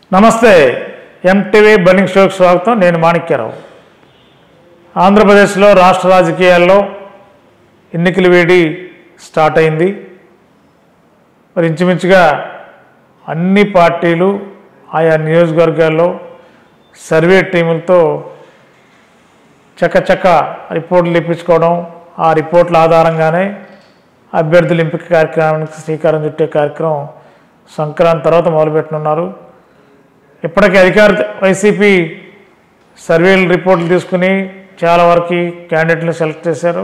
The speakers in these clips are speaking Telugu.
నమస్తే ఎంటీవీ బర్నింగ్ షోకి స్వాగతం నేను మాణిక్యరావు ఆంధ్రప్రదేశ్లో రాష్ట్ర రాజకీయాల్లో ఎన్నికల వేడి స్టార్ట్ అయింది మరి ఇంచుమించుగా అన్ని పార్టీలు ఆయా నియోజకవర్గాల్లో సర్వే టీములతో చకచక రిపోర్టులు ఇప్పించుకోవడం ఆ రిపోర్ట్ల ఆధారంగానే అభ్యర్థుల ఎంపిక కార్యక్రమానికి శ్రీకారం చుట్టే కార్యక్రమం సంక్రాంతి తర్వాత మొదలుపెట్టనున్నారు ఇప్పటికీ అధికార వైసీపీ సర్వేలు రిపోర్ట్లు తీసుకుని చాలా వరకు క్యాండిడేట్లను సెలెక్ట్ చేశారు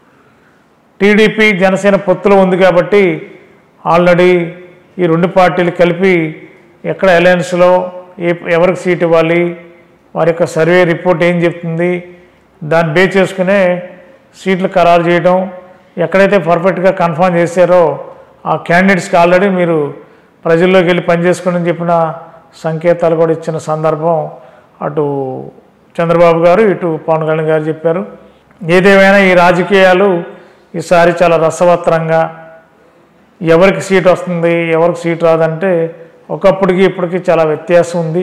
టీడీపీ జనసేన పొత్తులో ఉంది కాబట్టి ఆల్రెడీ ఈ రెండు పార్టీలు కలిపి ఎక్కడ అలయన్స్లో ఏ ఎవరికి సీట్ ఇవ్వాలి వారి యొక్క సర్వే రిపోర్ట్ ఏం చెప్తుంది దాన్ని బేస్ చేసుకునే సీట్లు ఖరారు చేయడం ఎక్కడైతే పర్ఫెక్ట్గా కన్ఫర్మ్ చేశారో ఆ క్యాండిడేట్స్కి ఆల్రెడీ మీరు ప్రజల్లోకి వెళ్ళి పనిచేసుకోండి అని చెప్పిన సంకేతాలు కూడా ఇచ్చిన సందర్భం అటు చంద్రబాబు గారు ఇటు పవన్ కళ్యాణ్ గారు చెప్పారు ఏదేమైనా ఈ రాజకీయాలు ఈసారి చాలా రసవత్తరంగా ఎవరికి సీట్ వస్తుంది ఎవరికి సీట్ రాదంటే ఒకప్పటికి ఇప్పటికి చాలా వ్యత్యాసం ఉంది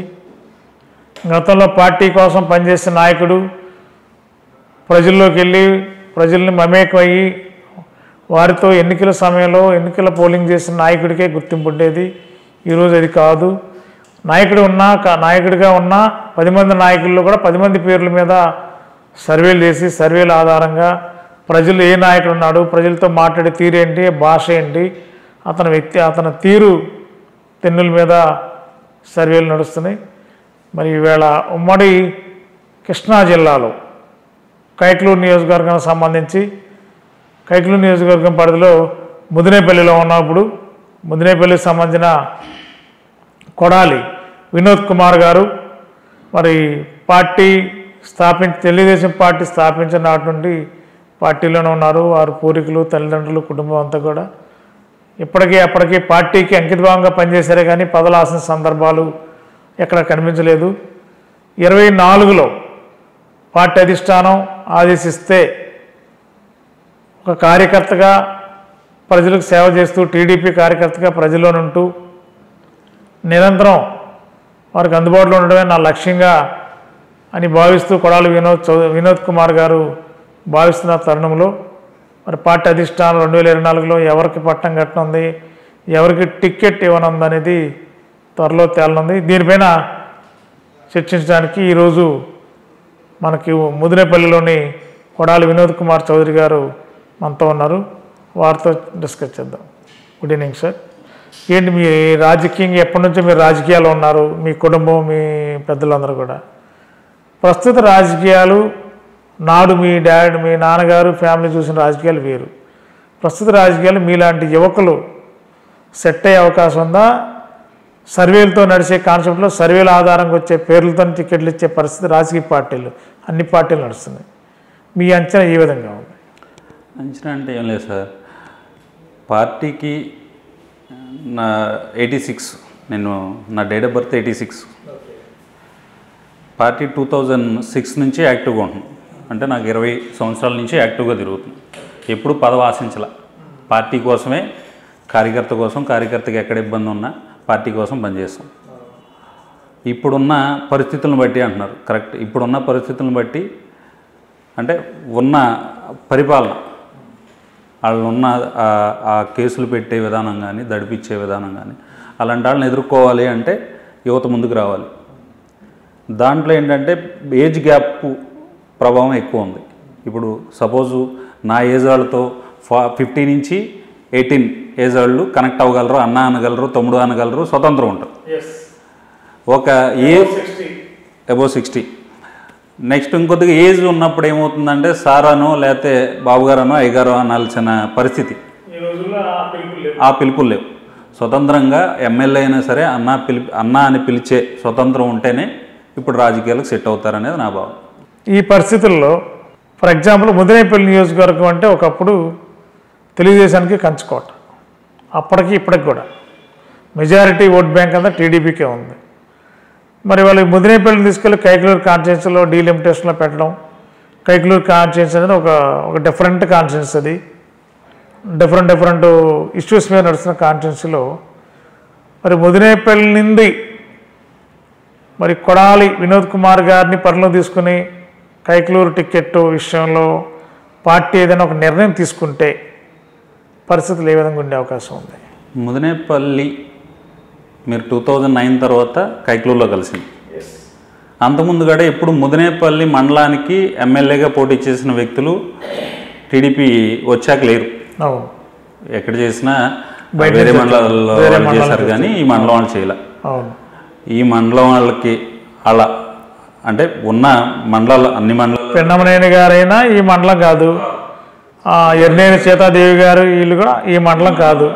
గతంలో పార్టీ కోసం పనిచేసే నాయకుడు ప్రజల్లోకి వెళ్ళి ప్రజల్ని మమేకమయ్యి వారితో ఎన్నికల సమయంలో ఎన్నికల పోలింగ్ చేసిన నాయకుడికే గుర్తింపు ఉండేది ఈరోజు అది కాదు నాయకుడు ఉన్నా కా- నాయకుడిగా ఉన్న పది మంది నాయకుల్లో కూడా పది మంది పేర్ల మీద సర్వేలు చేసి సర్వేల ఆధారంగా ప్రజలు ఏ నాయకుడు ఉన్నాడు ప్రజలతో మాట్లాడే తీరు ఏంటి భాష ఏంటి అతని వ్యక్తి అతని తీరు తెన్నుల మీద సర్వేలు నడుస్తున్నాయి మరి ఈవేళ ఉమ్మడి కృష్ణా జిల్లాలో కైక్లూరు నియోజకవర్గానికి సంబంధించి కైక్లూరు నియోజకవర్గం పరిధిలో ముదినేపల్లిలో ఉన్నప్పుడు ముదినేపల్లికి సంబంధించిన కొడాలి వినోద్ కుమార్ గారు మరి పార్టీ స్థాపించి తెలుగుదేశం పార్టీ స్థాపించిన నాటి నుండి పార్టీలోనే ఉన్నారు వారి పూర్వీకులు తల్లిదండ్రులు కుటుంబం అంతా కూడా ఇప్పటికీ అప్పటికీ పార్టీకి అంకితభావంగా పనిచేశారే కానీ పదలాసిన సందర్భాలు ఎక్కడ కనిపించలేదు ఇరవై నాలుగులో పార్టీ అధిష్టానం ఆదేశిస్తే ఒక కార్యకర్తగా ప్రజలకు సేవ చేస్తూ టీడీపీ కార్యకర్తగా ప్రజల్లోనుంటూ నిరంతరం వారికి అందుబాటులో ఉండడమే నా లక్ష్యంగా అని భావిస్తూ కొడాలి వినోద్ చౌ వినోద్ కుమార్ గారు భావిస్తున్న తరుణంలో మరి పార్టీ అధిష్టానం రెండు వేల ఇరవై నాలుగులో ఎవరికి పట్టం కట్టనుంది ఎవరికి టికెట్ ఇవ్వనుంది అనేది త్వరలో తేలనుంది దీనిపైన చర్చించడానికి ఈరోజు మనకి ముదినేపల్లిలోని కొడాలి వినోద్ కుమార్ చౌదరి గారు మనతో ఉన్నారు వారితో డిస్కస్ చేద్దాం గుడ్ ఈవినింగ్ సార్ ఏంటి మీ రాజకీయంగా ఎప్పటి నుంచో మీరు రాజకీయాలు ఉన్నారు మీ కుటుంబం మీ పెద్దలందరూ కూడా ప్రస్తుత రాజకీయాలు నాడు మీ డాడ్ మీ నాన్నగారు ఫ్యామిలీ చూసిన రాజకీయాలు వేరు ప్రస్తుత రాజకీయాలు మీలాంటి యువకులు సెట్ అయ్యే అవకాశం ఉందా సర్వేలతో నడిచే కాన్సెప్ట్లో సర్వేల ఆధారంగా వచ్చే పేర్లతో టికెట్లు ఇచ్చే పరిస్థితి రాజకీయ పార్టీలు అన్ని పార్టీలు నడుస్తున్నాయి మీ అంచనా ఏ విధంగా ఉంది అంచనా అంటే ఏం లేదు సార్ పార్టీకి నా ఎయిటీ సిక్స్ నేను నా date of birth eighty six party two thousand six నుంచి యాక్టివ్గా ఉంటున్నాను అంటే నాకు ఇరవై సంవత్సరాల నుంచి యాక్టివ్గా తిరుగుతున్నాను ఎప్పుడు పదవి ఆశించాల పార్టీ కోసమే కార్యకర్త కోసం కార్యకర్తకి ఎక్కడ ఇబ్బంది ఉన్నా పార్టీ కోసం పనిచేస్తాం ఇప్పుడున్న పరిస్థితులను బట్టి అంటున్నారు కరెక్ట్ ఇప్పుడున్న పరిస్థితులను బట్టి అంటే ఉన్న పరిపాలన వాళ్ళు ఉన్న ఆ- ఆ కేసులు పెట్టే విధానం కానీ దడిపించే విధానం కానీ అలాంటి వాళ్ళని ఎదుర్కోవాలి అంటే యువత ముందుకు రావాలి దాంట్లో ఏంటంటే ఏజ్ గ్యాప్ ప్రభావం ఎక్కువ ఉంది ఇప్పుడు సపోజు నా ఏజ్ వాళ్ళతో ఫా ఫిఫ్టీ నుంచి ఎయిటీన్ ఏజ్ వాళ్ళు కనెక్ట్ అవ్వగలరు అన్న అనగలరు తమ్ముడు అనగలరు స్వతంత్రం ఉంటారు ఒక ఏజ్ అబౌవ్ సిక్స్టీ నెక్స్ట్ ఇంకొద్దిగా ఏజ్ ఉన్నప్పుడు ఏమవుతుందంటే సారానో లేకపోతే బాబుగారనో అయ్యగారో అనాల్సిన పరిస్థితి ఈ రోజుల్లో ఆ పిలుపులు లేవు స్వతంత్రంగా ఎమ్మెల్యే అయినా సరే అన్న పిలి అన్న అని పిలిచే స్వతంత్రం ఉంటేనే ఇప్పుడు రాజకీయాలకు సెట్ అవుతారనేది నా భావం ఈ పరిస్థితుల్లో ఫర్ ఎగ్జాంపుల్ ముదినేపల్లి నియోజకవర్గం అంటే ఒకప్పుడు తెలుగుదేశానికి కంచుకోట అప్పటికి ఇప్పటికి కూడా మెజారిటీ ఓట్ బ్యాంక్ అంతా టీడీపీకే ఉంది మరి వాళ్ళు ముదినేపల్లిని తీసుకెళ్ళి కైకలూరు కాన్స్టిట్యున్సీలో డీలిమిటేషన్లో పెట్టడం కైకలూరు కాన్స్టిట్యున్సీ అనేది ఒక ఒక డిఫరెంట్ కాన్స్టిట్యున్సీ అది డిఫరెంట్ డిఫరెంట్ ఇష్యూస్ మీద నడుస్తున్న కాన్స్టిట్యున్సీలో మరి ముదినేపల్లి నుండి మరి కొడాలి వినోద్ కుమార్ గారిని పరిలో తీసుకుని కైకలూరు టికెట్ విషయంలో పార్టీ ఏదైనా ఒక నిర్ణయం తీసుకుంటే పరిస్థితులు ఏ విధంగా ఉండే అవకాశం ఉంది ముదినేపల్లి మీరు టూ థౌజండ్ నైన్ తర్వాత కైక్లూరులో కలిసింది అంతకుముందు కూడా ఎప్పుడు ముదినేపల్లి మండలానికి ఎమ్మెల్యేగా పోటీ చేసిన వ్యక్తులు టీడీపీ వచ్చాక లేరు అవును ఎక్కడ చేసినా బయట వేరే నుంచి మండలాల్లో వేరే వాళ్ళు మండలాలకు చేశారు కానీ ఈ మండలం వాళ్ళు చేయలే అవును ఈ మండలం వాళ్ళకి అలా అంటే ఉన్న మండలాలు అన్ని మండలాలు పిన్నమనేని గారైనా ఈ మండలం కాదు ఆ, ఎర్నేని సీతాదేవి గారు వీళ్ళు కూడా ఈ మండలం కాదు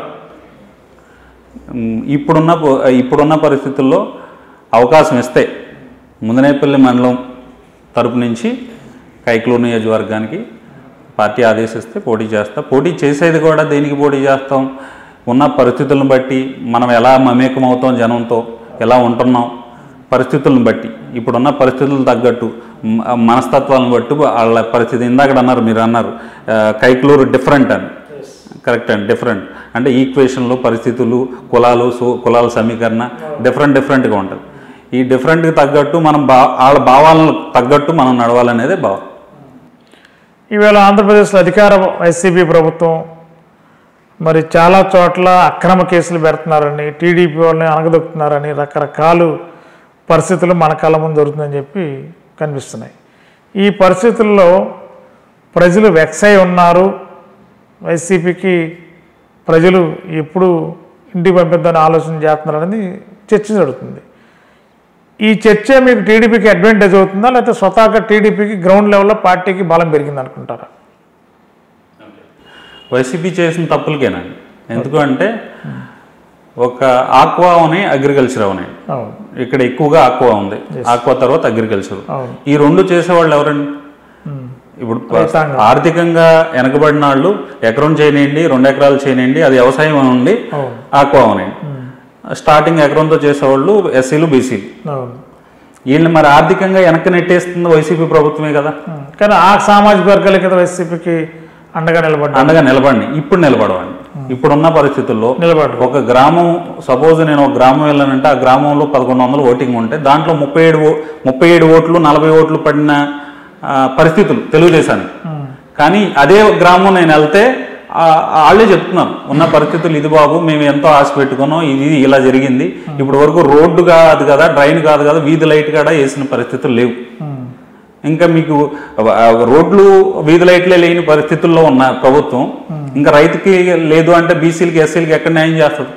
ఉమ్, ఇప్పుడున్న పో- ఇప్పుడున్న పరిస్థితుల్లో అవకాశం ఇస్తే ముందనేపల్లి మండలం తరపు నుంచి కైక్లూరు నియోజకవర్గానికి పార్టీ ఆదేశిస్తే పోటీ చేస్తా పోటీ చేసేది కూడా దేనికి పోటీ చేస్తాం ఉన్న పరిస్థితులను బట్టి మనం ఎలా మమేకం అవుతాం జనంతో ఎలా ఉంటున్నాం పరిస్థితులను బట్టి ఇప్పుడున్న పరిస్థితులు తగ్గట్టు మ- మనస్తత్వాలను బట్టి వాళ్ళ పరిస్థితి ఇందాక అన్నారు మీరు అన్నారు ఆ, కైక్లూరు డిఫరెంట్ అని కరెక్ట్ అండి డిఫరెంట్ అంటే ఈక్వేషన్లు పరిస్థితులు కులాలు సో కులాల సమీకరణ డిఫరెంట్ డిఫరెంట్గా ఉంటుంది ఈ డిఫరెంట్కి తగ్గట్టు మనం బా వాళ్ళ భావాలను తగ్గట్టు మనం నడవాలనేదే భావం ఈవేళ ఆంధ్రప్రదేశ్లో అధికార వైసీపీ ప్రభుత్వం మరి చాలా చోట్ల అక్రమ కేసులు పెడుతున్నారని టీడీపీ వాళ్ళని అనగదొక్కుతున్నారని రకరకాల పరిస్థితులు మన కళ్ళ ముందు జరుగుతుందని చెప్పి కనిపిస్తున్నాయి ఈ పరిస్థితుల్లో ప్రజలు వెక్స్ అయి ఉన్నారు వైసీపీకి ప్రజలు ఎప్పుడు ఇంటికి పంపిద్దని ఆలోచన చేస్తున్నారని చర్చ జరుగుతుంది ఈ చర్చ మీకు టీడీపీకి అడ్వాంటేజ్ అవుతుందా లేకపోతే స్వతహాగా టీడీపీకి గ్రౌండ్ లెవెల్లో పార్టీకి బలం పెరిగింది అనుకుంటారా వైసీపీ చేసిన తప్పులకేనండి ఎందుకంటే ఒక ఆక్వా ఉన్నాయి అగ్రికల్చర్ ఉన్నాయి అవును ఇక్కడ ఎక్కువగా ఆక్వా ఉంది ఆక్వా తర్వాత అగ్రికల్చర్ అవును ఈ రెండు చేసేవాళ్ళు ఎవరండి ఉమ్. ఇప్పుడు రైతాంగం. ఆర్థికంగా వెనకబడిన వాళ్ళు ఎకరం చేయనివ్వండి రెండు ఎకరాలు చేయనివ్వండి అది వ్యవసాయం ఉండి అవును ఆక్వా అవునండి స్టార్టింగ్ ఎకరంతో చేసేవాళ్ళు ఎస్సీలు బీసీలు అవును వీళ్ళని మరి ఆర్థికంగా వెనక్కి నెట్టేస్తుంది వైసీపీ ప్రభుత్వమే కదా ఉమ్. కానీ ఆ సామాజిక వర్గాల కింద వైసీపీకి అండగా నిలబడ్డా అండగా నిలబడి ఇప్పుడు నిలబడవండి ఇప్పుడున్న పరిస్థితుల్లో నిలబడ్డ ఒక గ్రామం సపోజ్ నేను ఒక గ్రామం వెళ్ళానంటే ఆ గ్రామంలో పదకొండు వందలు ఓటింగ్ ఉంటే దాంట్లో ముప్పై ఏడు ఓ- ముప్పై ఏడు ఓట్లు నలభై ఓట్లు పడిన ఆ, పరిస్థితులు తెలుగుదేశానికి కానీ అదే గ్రామం నేను వెళ్తే ఆ, వాళ్ళే చెప్తున్నారు ఉన్న పరిస్థితులు ఇది బాబు మేము ఎంతో ఆశ పెట్టుకున్నాం ఇది ఇలా జరిగింది ఇప్పుడు వరకు రోడ్డు కాదు కదా డ్రైన్ కాదు కదా వీధి లైట్ కూడా వేసిన పరిస్థితులు లేవు ఇంకా మీకు ఆ, రోడ్లు వీధి లైట్లే లేని పరిస్థితుల్లో ఉన్న ప్రభుత్వం ఇంకా రైతుకి లేదు అంటే బీసీలకి ఎస్సీలకి ఎక్కడ న్యాయం చేస్తుంది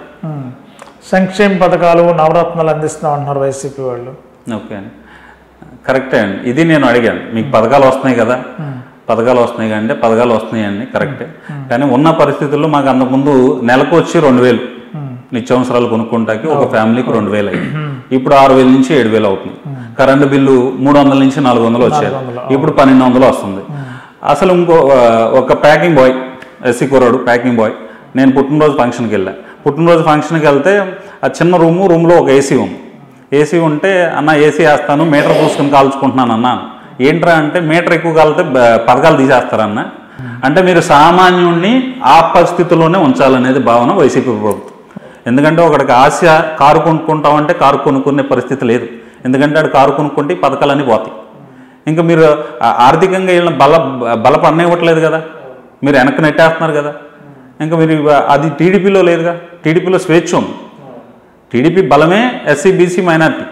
సంక్షేమ పథకాలు నవరత్నాలు అందిస్తున్నాం అంటున్నారు వైసీపీ వాళ్ళు ఓకే అండి కరెక్టే అండి ఇది నేను అడిగాను మీకు పథకాలు వస్తున్నాయి కదా పథకాలు వస్తున్నాయి అంటే పథకాలు వస్తున్నాయి అండి కరెక్టే కానీ ఉన్న పరిస్థితుల్లో మాకు అంతకుముందు నెలకు వచ్చి రెండు వేలు నిత్యావసరాలు కొనుక్కుంటాకి ఒక ఫ్యామిలీకి రెండు వేలు అయ్యి ఇప్పుడు ఆరు వేల నుంచి ఏడు వేలు అవుతుంది కరెంటు బిల్లు మూడు వందల నుంచి నాలుగు వందలు వచ్చేది ఇప్పుడు పన్నెండు వందలు వస్తుంది అసలు ఇంకో ఆ, ఒక ప్యాకింగ్ బాయ్ ఎస్సీ కుర్రాడు ప్యాకింగ్ బాయ్ నేను పుట్టినరోజు ఫంక్షన్కి వెళ్ళా పుట్టినరోజు ఫంక్షన్కి వెళ్తే ఆ చిన్న రూము రూమ్లో ఒక ఏసీ ఉంది ఏసీ ఉంటే అన్న ఏసీ వేస్తాను మీటర్ చూసుకుని కాల్చుకుంటున్నాను అన్న ఏంట్రా అంటే మీటర్ ఎక్కువ కాలితే బ- పథకాలు తీసేస్తారన్న అంటే మీరు సామాన్యుణ్ణి ఆ పరిస్థితుల్లోనే ఉంచాలనేది భావన వైసీపీ ప్రభుత్వం ఎందుకంటే ఒకడికి ఆశ కారు కొనుక్కుంటామంటే కారు కొనుక్కునే పరిస్థితి లేదు ఎందుకంటే ఆడు కారు కొనుక్కుంటే ఈ పథకాలన్నీ పోతాయి ఇంకా మీరు ఆ- ఆర్థికంగా వీళ్ళని బల బలపడనివ్వట్లేదు కదా మీరు వెనక్కి నెట్టేస్తున్నారు కదా ఇంకా మీరు ఇవ- అది టీడీపీలో లేదుగా టీడీపీలో స్వేచ్ఛ ఉంది టీడీపీ బలమే ఎస్సీ బీసీ మైనార్టీ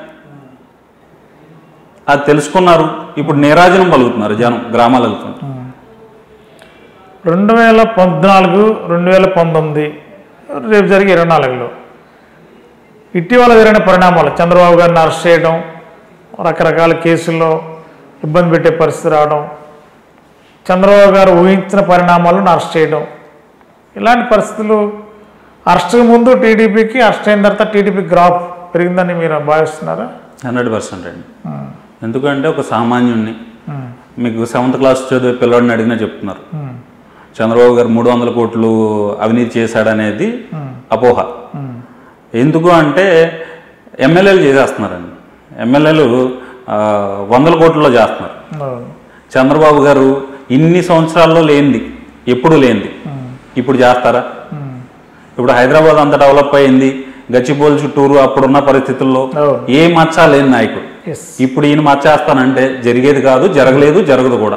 అది తెలుసుకున్నారు ఇప్పుడు నీరాజనం పలుకుతున్నారు జనం గ్రామాలు వెళ్తున్నారు రెండు వేల పద్నాలుగు రెండు వేల పంతొమ్మిది రేపు జరిగే ఇరవై నాలుగులో ఇటీవల జరిగిన పరిణామాలు చంద్రబాబు గారిని అరెస్ట్ చేయడం రకరకాల కేసుల్లో ఇబ్బంది పెట్టే పరిస్థితి రావడం చంద్రబాబు గారు ఊహించిన పరిణామాలను అరెస్ట్ చేయడం ఇలాంటి పరిస్థితులు అరెస్ట్కి ముందు టీడీపీకి అరెస్ట్ అయిన తర్వాత టీడీపీ గ్రాఫ్ పెరిగిందని మీరు భావిస్తున్నారా హండ్రెడ్ పర్సెంట్ అండి ఎందుకంటే ఒక సామాన్యుణ్ణి మీకు సెవెంత్ క్లాస్ చదివే పిల్లవాడిని అడిగినా చెప్తున్నారు చంద్రబాబు గారు మూడు వందల కోట్లు అవినీతి చేశాడనేది అపోహ ఎందుకు అంటే ఎమ్మెల్యేలు చేసేస్తున్నారండి ఎమ్మెల్యేలు ఆ, వందల కోట్లలో చేస్తున్నారు అవును. చంద్రబాబు గారు ఇన్ని సంవత్సరాల్లో లేనిది ఎప్పుడు లేనిది ఇప్పుడు చేస్తారా ఇప్పుడు హైదరాబాద్ అంత డెవలప్ అయింది గచ్చిబోల్ చుట్టూరు అప్పుడున్న పరిస్థితుల్లో అవును. ఏ మచ్చ లేని నాయకుడు ఎస్ ఇప్పుడు ఈయన మచ్చేస్తానంటే జరిగేది కాదు జరగలేదు జరగదు కూడా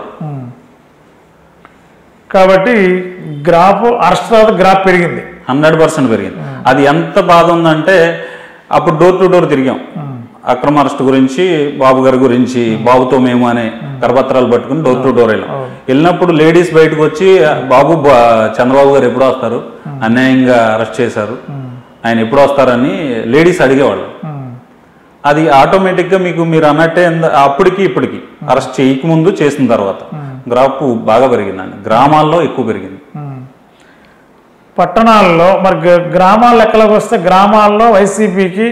కాబట్టి గ్రాఫ్ అరెస్ట్ తర్వాత గ్రాఫ్ పెరిగింది హండ్రెడ్ పర్సెంట్ పెరిగింది అది ఎంత బాధ ఉందంటే అప్పుడు డోర్ టు డోర్ తిరిగాం అక్రమ అరెస్ట్ గురించి బాబు గారి గురించి బాబుతో మేము అనే కరపత్రాలు పట్టుకుని డోర్ టు డోర్ వెళ్ళాం వెళ్ళినప్పుడు లేడీస్ బయటకు వచ్చి బాబు బా- చంద్రబాబు గారు ఎప్పుడు వస్తారు అన్యాయంగా అరెస్ట్ చేశారు ఆయన ఎప్పుడు వస్తారని లేడీస్ అడిగేవాళ్ళు అది ఆటోమేటిక్గా మీకు మీరు అన్నట్టే ఎంద- అప్పటికి ఇప్పటికి అరెస్ట్ చేయకముందు చేసిన తర్వాత గ్రాఫ్ బాగా పెరిగిందండి గ్రామాల్లో ఎక్కువ పెరిగింది పట్టణాల్లో మరి గ- గ్రామాల లెక్కలోకి వస్తే గ్రామాల్లో వైసీపీకి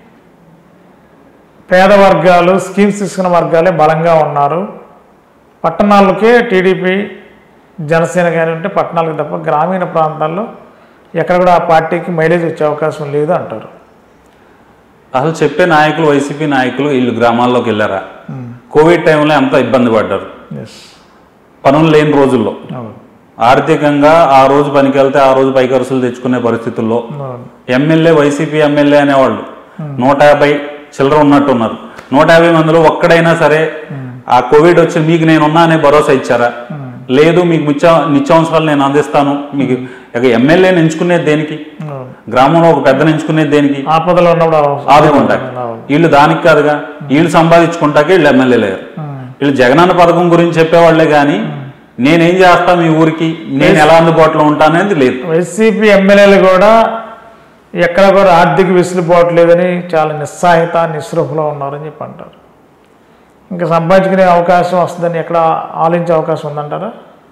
పేద వర్గాలు స్కీమ్స్ తీసుకున్న వర్గాలే బలంగా ఉన్నారు పట్టణాలకే టీడీపీ జనసేన కానీ ఉంటే పట్టణాలకు తప్ప గ్రామీణ ప్రాంతాల్లో ఎక్కడ కూడా ఆ పార్టీకి మైలేజ్ వచ్చే అవకాశం లేదు అంటారు అసలు చెప్పే నాయకులు వైసీపీ నాయకులు వీళ్ళు గ్రామాల్లోకి వెళ్ళారా కోవిడ్ టైంలో ఎంత ఇబ్బంది పడ్డారు ఎస్ పనులు లేని రోజుల్లో అవును ఆర్థికంగా ఆ రోజు పనికి వెళ్తే ఆ రోజు పైకరుసులు తెచ్చుకునే పరిస్థితుల్లో అవును ఎమ్మెల్యే వైసీపీ ఎమ్మెల్యే అనేవాళ్ళు నూట యాభై చిల్లర ఉన్నట్టున్నారు నూట యాభై మందిలో ఒక్కడైనా సరే ఆ కోవిడ్ వచ్చి మీకు నేనున్నా అనే భరోసా ఇచ్చారా లేదు మీకు నిత్య నిత్యావసరాలు నేను అందిస్తాను మీకు ఇక ఎమ్మెల్యేని ఎంచుకునేది దేనికి అవును గ్రామంలో ఒక పెద్దను ఎంచుకునేది దేనికి ఆపదలో ఉన్నప్పుడు అవసరం. ఆదుకుంటాకి అవును. వీళ్ళు దానికి కాదుగా వీళ్ళు సంపాదించుకుంటాకే వీళ్ళు ఎమ్మెల్యే లేరు వీళ్ళు జగనన్న పథకం గురించి చెప్పేవాళ్లే కానీ నేనేం చేస్తా మీ ఊరికి నేను ఎలా అందుబాటులో ఉంటాననేది లేదు వైసీపీ ఎమ్మెల్యేలు కూడా ఎక్కడ కూడా ఆర్థిక వెసులుబాటు లేదని చాలా నిస్సాహిత నిస్పృహలో ఉన్నారని చెప్పి అంటారు ఇంకా సంపాదించుకునే అవకాశం వస్తుందని ఎక్కడ ఆలోచించే అవకాశం ఉందంటారా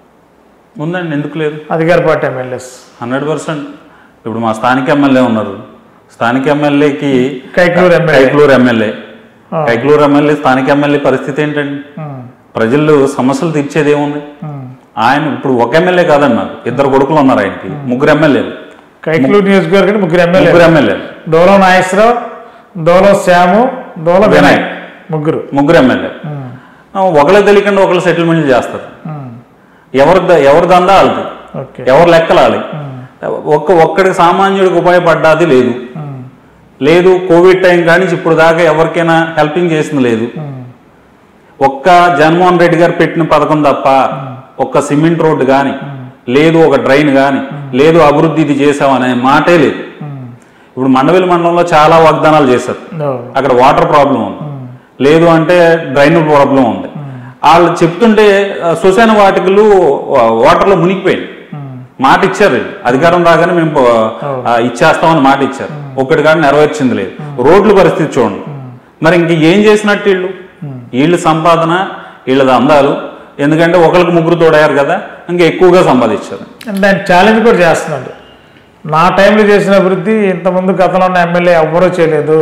ఉందండి ఎందుకు లేదు అధికార పార్టీ ఎమ్మెల్యేస్ హండ్రెడ్ పర్సెంట్ ఇప్పుడు మా స్థానిక ఎమ్మెల్యే ఉన్నారు స్థానిక ఎమ్మెల్యేకి కైకలూరు ఎమ్మెల్యే కైక్లూరు ఎమ్మెల్యే ఆ. కైక్లూరు ఎమ్మెల్యే స్థానిక ఎమ్మెల్యే పరిస్థితి ఏంటండి ఉమ్, ప్రజలు సమస్యలు తీర్చేది ఏముంది ఉమ్. ఆయన ఇప్పుడు ఒక ఎమ్మెల్యే కాదండి నాకు ఇద్దరు కొడుకులు ఉన్నారు ఆయనకి ముగ్గురు ఎమ్మెల్యేలు కైకలూరు నియోజకవర్గానికి ముగ్గురు ఎమ్మెల్యే ముగ్గురు ఎమ్మెల్యేలు దోలం నాగేశ్వరరావు దోలం శ్యాము దోలం వినయ్ ముగ్గురు ముగ్గురు ఎమ్మెల్యే ఉమ్, ఒకళ్ళకి తెలియకుండా ఒకళ్ళు సెటిల్మెంట్లు చేస్తారు ఉమ్. ఎవరి ద- ఎవరి దందా వాళ్ళది ఓకే ఎవరు లెక్కలు వాళ్ళవి ఒక్క ఒక్కడికి సామాన్యుడికి ఉపయోగపడ్డాది లేదు ఉమ్, లేదు కోవిడ్ టైం కానీ ఇప్పుడు దాకా ఎవరికైనా హెల్పింగ్ చేసింది లేదు ఉమ్, ఒక్క జగన్మోహన్ రెడ్డి గారు పెట్టిన పథకం తప్ప ఒక్క సిమెంట్ రోడ్డు కానీ లేదు ఒక డ్రైన్ కానీ లేదు అభివృద్ధి ఇది చేసామనే మాటే లేదు ఉమ్. ఇప్పుడు మండవేలి మండలంలో చాలా వాగ్దానాలు చేశారు అవును. అక్కడ వాటర్ ప్రాబ్లం ఉంది లేదు అంటే డ్రైన్ ప్రాబ్లం ఉంది వాళ్ళు చెప్తుంటే ఆ, శ్మశాన వాటికలు వా- వాటర్లో మునిగిపోయింది ఉమ్, మాట ఇచ్చారు వీళ్ళు. అధికారం రాగానే మేము ఆ, ఇచ్చేస్తామని మాట ఇచ్చారు ఒక్కటి కానీ నెరవేర్చింది లేదు రోడ్ల పరిస్థితి చూడండి మరి ఇంక ఏం చేసినట్టు వీళ్ళు వీళ్ళ సంపాదన వీళ్ళది అందాలు ఎందుకంటే ఒకరికి ముగ్గురు తోడయ్యారు కదా ఇంకా ఎక్కువగా సంపాదించారు అంటే ఆయన ఛాలెంజ్ కూడా చేస్తున్నాడు నా టైంలో చేసిన అభివృద్ధి ఇంతకుముందు గతంలో ఉన్న ఎమ్మెల్యే ఎవ్వరూ చేయలేదు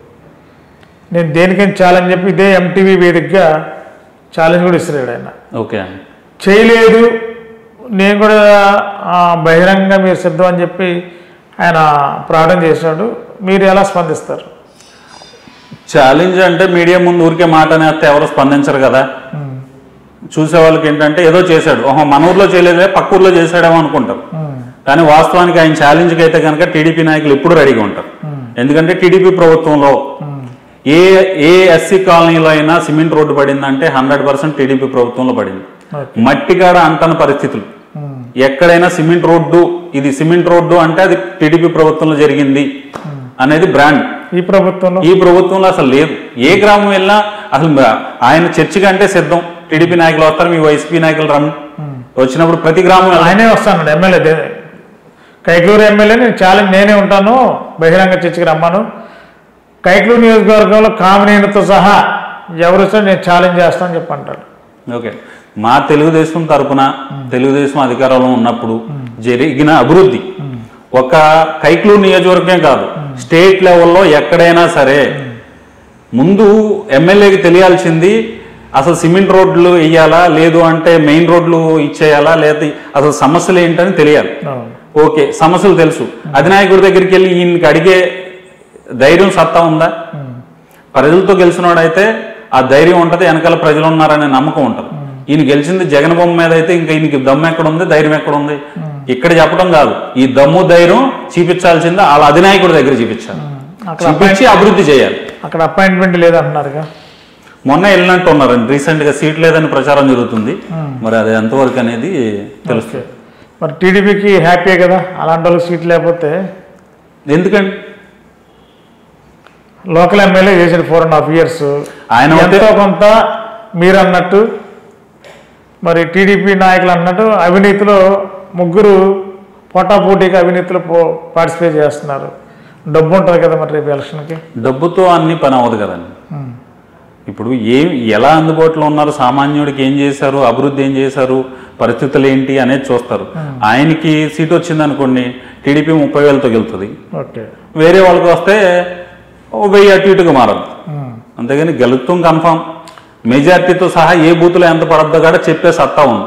నేను దేనికైనా ఛాలెంజ్ చెప్పి ఇదే ఎంటీవీ వేదికగా ఛాలెంజ్ కూడా ఇస్తున్నాడు ఆయన ఓకే అండి చేయలేదు నేను కూడా ఆ, బహిరంగంగా మీరు సిద్ధం అని చెప్పి ఆయన ప్రార్థన చేశాడు మీరు ఎలా స్పందిస్తారు ఛాలెంజ్ అంటే మీడియా ముందు ఊరికే మాట అనేస్తే ఎవరు స్పందించరు కదా ఉమ్, చూసే వాళ్ళకి ఏంటంటే ఏదో చేశాడు ఓహో మన ఊర్లో చేయలేదే పక్క ఊర్లో చేశాడేమో అనుకుంటారు ఉమ్, కానీ వాస్తవానికి ఆయన ఛాలెంజ్కి అయితే కనుక టీడీపీ నాయకులు ఎప్పుడు రెడీగా ఉంటారు ఎందుకంటే టీడీపీ ప్రభుత్వంలో ఉమ్, ఏ ఏ ఎస్సీ కాలనీలో అయినా సిమెంట్ రోడ్డు పడిందంటే హండ్రెడ్ పర్సెంట్ టీడీపీ ప్రభుత్వంలో పడింది ఓకే మట్టికాడ అంటని పరిస్థితులు ఉమ్, ఎక్కడైనా సిమెంట్ రోడ్డు ఇది సిమెంట్ రోడ్డు అంటే అది టీడీపీ ప్రభుత్వంలో జరిగింది అనేది బ్రాండ్ ఈ ప్రభుత్వంలో ఈ ప్రభుత్వంలో అసలు లేదు ఏ గ్రామం వెళ్ళినా అసలు మ- ఆయన చర్చికి అంటే సిద్ధం టీడీపీ నాయకులు వస్తారు మీ వైసీపీ నాయకులు రమ్మి వచ్చినప్పుడు ప్రతి గ్రామం వెళ్ళాలి. ఆయనే వస్తాను ఎమ్మెల్యే దే- కైకలూరు ఎమ్మెల్యే నేను ఛాలెంజ్ నేనే ఉంటాను బహిరంగ చర్చకి రమ్మాను కైకలూరు నియోజకవర్గంలో కామినేనితో సహా ఎవరు వస్తే నేను ఛాలెంజ్ చేస్తానని చెప్పి అంటాడు ఓకే మా తెలుగుదేశం తరపున తెలుగుదేశం అధికారంలో ఉన్నప్పుడు జరిగిన అభివృద్ధి ఒక కైక్లూరు నియోజకవర్గమే కాదు స్టేట్ లెవెల్లో ఎక్కడైనా సరే ముందు ఎమ్మెల్యేకి తెలియాల్సింది అసలు సిమెంట్ రోడ్లు వేయాలా లేదు అంటే మెయిన్ రోడ్లు ఇచ్చేయాలా లేదా అసలు సమస్యలు ఏంటని తెలియాలి అవును. ఓకే సమస్యలు తెలుసు అధినాయకుడి దగ్గరికి వెళ్ళి ఈయనకి అడిగే ధైర్యం సత్తా ఉందా ప్రజలతో గెలిచినోడైతే ఆ ధైర్యం ఉంటుంది వెనకాల ప్రజలు ఉన్నారనే నమ్మకం ఉంటుంది ఈయన గెలిచింది జగన్ బొమ్మ మీద అయితే ఇంకా ఈయనకి దమ్ము ఎక్కడ ఉంది ధైర్యం ఎక్కడ ఉంది ఇక్కడ చెప్పడం కాదు ఈ దమ్ము ధైర్యం చూపించాల్సింది వాళ్ళ అధినాయకుడి దగ్గర చూపించాలి అక్కడ చూపించి అభివృద్ధి చేయాలి అక్కడ అపాయింట్మెంట్ లేదంటున్నారుగా మొన్న వెళ్ళినట్టు ఉన్నారండి రీసెంట్ గా సీట్ లేదని ప్రచారం జరుగుతుంది మరి అది ఎంతవరకు అనేది తెలుస్తుంది మరి టీడీపీకి హ్యాపీయే కదా అలాంటి వాళ్ళకి సీట్ లేకపోతే ఎందుకండి లోకల్ ఎమ్మెల్యే చేసిన ఫోర్ అండ్ హాఫ్ ఇయర్స్ ఆయన అయితే- ఎంతో కొంత మీరు అన్నట్టు మరి టీడీపీ నాయకులు అన్నట్టు అవినీతిలో ముగ్గురు పోటాపోటీగా అవినీతిలో పో పార్టిసిపేట్ చేస్తున్నారు డబ్బు ఉంటుంది కదా మరి రేపు ఎలక్షన్కి డబ్బుతో అన్ని పని అవ్వదు కదండి ఇప్పుడు ఏం ఎలా అందుబాటులో ఉన్నారు సామాన్యుడికి ఏం చేశారు అభివృద్ధి ఏం చేశారు పరిస్థితులు ఏంటి అనేది చూస్తారు ఆయనకి సీట్ వచ్చింది అనుకోండి టీడీపీ ముప్పై వేలతో గెలుతుంది ఓకే వేరే వాళ్ళకి వస్తే ఓ వెయ్యి అటు ఇటుగా మారదు అంతేగాని గెలుస్తాం కన్ఫామ్ మెజార్టీతో సహా ఏ బూతులో ఎంత పడద్దో కూడా చెప్పే సత్తా ఉంది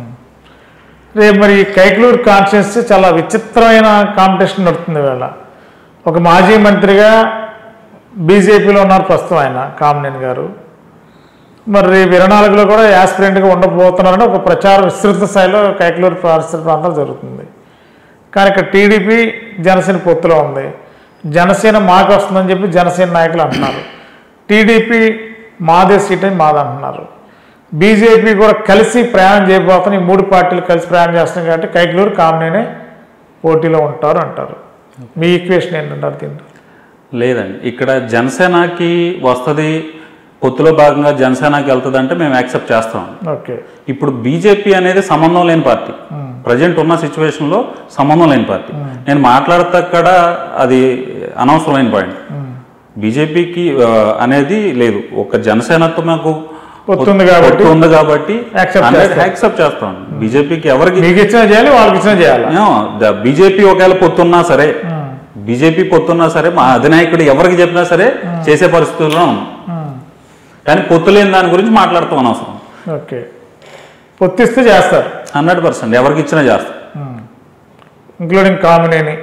రేపు మరి కైకలూరు కాన్స్టిట్యున్సీ చాలా విచిత్రమైన కాంపిటీషన్ నడుస్తుంది వేళ ఒక మాజీ మంత్రిగా బీజేపీలో ఉన్నారు ప్రస్తుతం ఆయన కామినేని గారు మరి రేపు ఇరవై నాలుగులో కూడా యాస్పిరెంట్గా ఉండబోతున్నారని ఒక ప్రచారం విస్తృత స్థాయిలో కైకలూరు పరిసర ప్రాంతాలు జరుగుతుంది కానీ ఇక్కడ టీడీపీ జనసేన పొత్తులో ఉంది జనసేన మాకు వస్తుందని చెప్పి జనసేన నాయకులు అంటున్నారు టీడీపీ మాదే సీట్ అని మాది అంటున్నారు బీజేపీ కూడా కలిసి ప్రయాణం చేయబోతున్న ఈ మూడు పార్టీలు కలిసి ప్రయాణం చేస్తున్నాయి కాబట్టి కైకలూరు కామినేనే పోటీలో ఉంటారు అంటారు మీ ఈక్వేషన్ ఏంటంటారు దీంట్లో లేదండి ఇక్కడ జనసేనకి వస్తుంది పొత్తులో భాగంగా జనసేనకి వెళ్తుంది అంటే మేము యాక్సెప్ట్ చేస్తాం ఓకే ఇప్పుడు బీజేపీ అనేది సంబంధం లేని పార్టీ ప్రజెంట్ ఉన్న సిచ్యువేషన్లో సంబంధం లేని పార్టీ నేను మాట్లాడితే అక్కడ అది అనవసరమైన పాయింట్ బీజేపీకి అనేది లేదు ఒక జనసేనతో మాకు పొత్తుంది కాబట్టి పొత్తు ఉంది కాబట్టి Accept చేస్తాం. యాక్సెప్ట్ చేస్తాం బీజేపీకి ఎవరికి మీకు ఇచ్చినా చేయాలి వాళ్ళకి ఇచ్చినా చేయాలి బీజేపీ ఒకవేళ పొత్తున్నా సరే బీజేపీ పొత్తున్నా సరే మా అధినాయకుడు ఎవరికి చెప్పినా సరే చేసే పరిస్థితుల్లో ఉన్నాం కానీ పొత్తు లేని దాని గురించి మాట్లాడుతాం అనవసరం ఓకే పొత్తిస్తే చేస్తారు హండ్రెడ్ పర్సెంట్ ఎవరికి ఇచ్చినా చేస్తాం ఇంక్లూడింగ్ కామినేని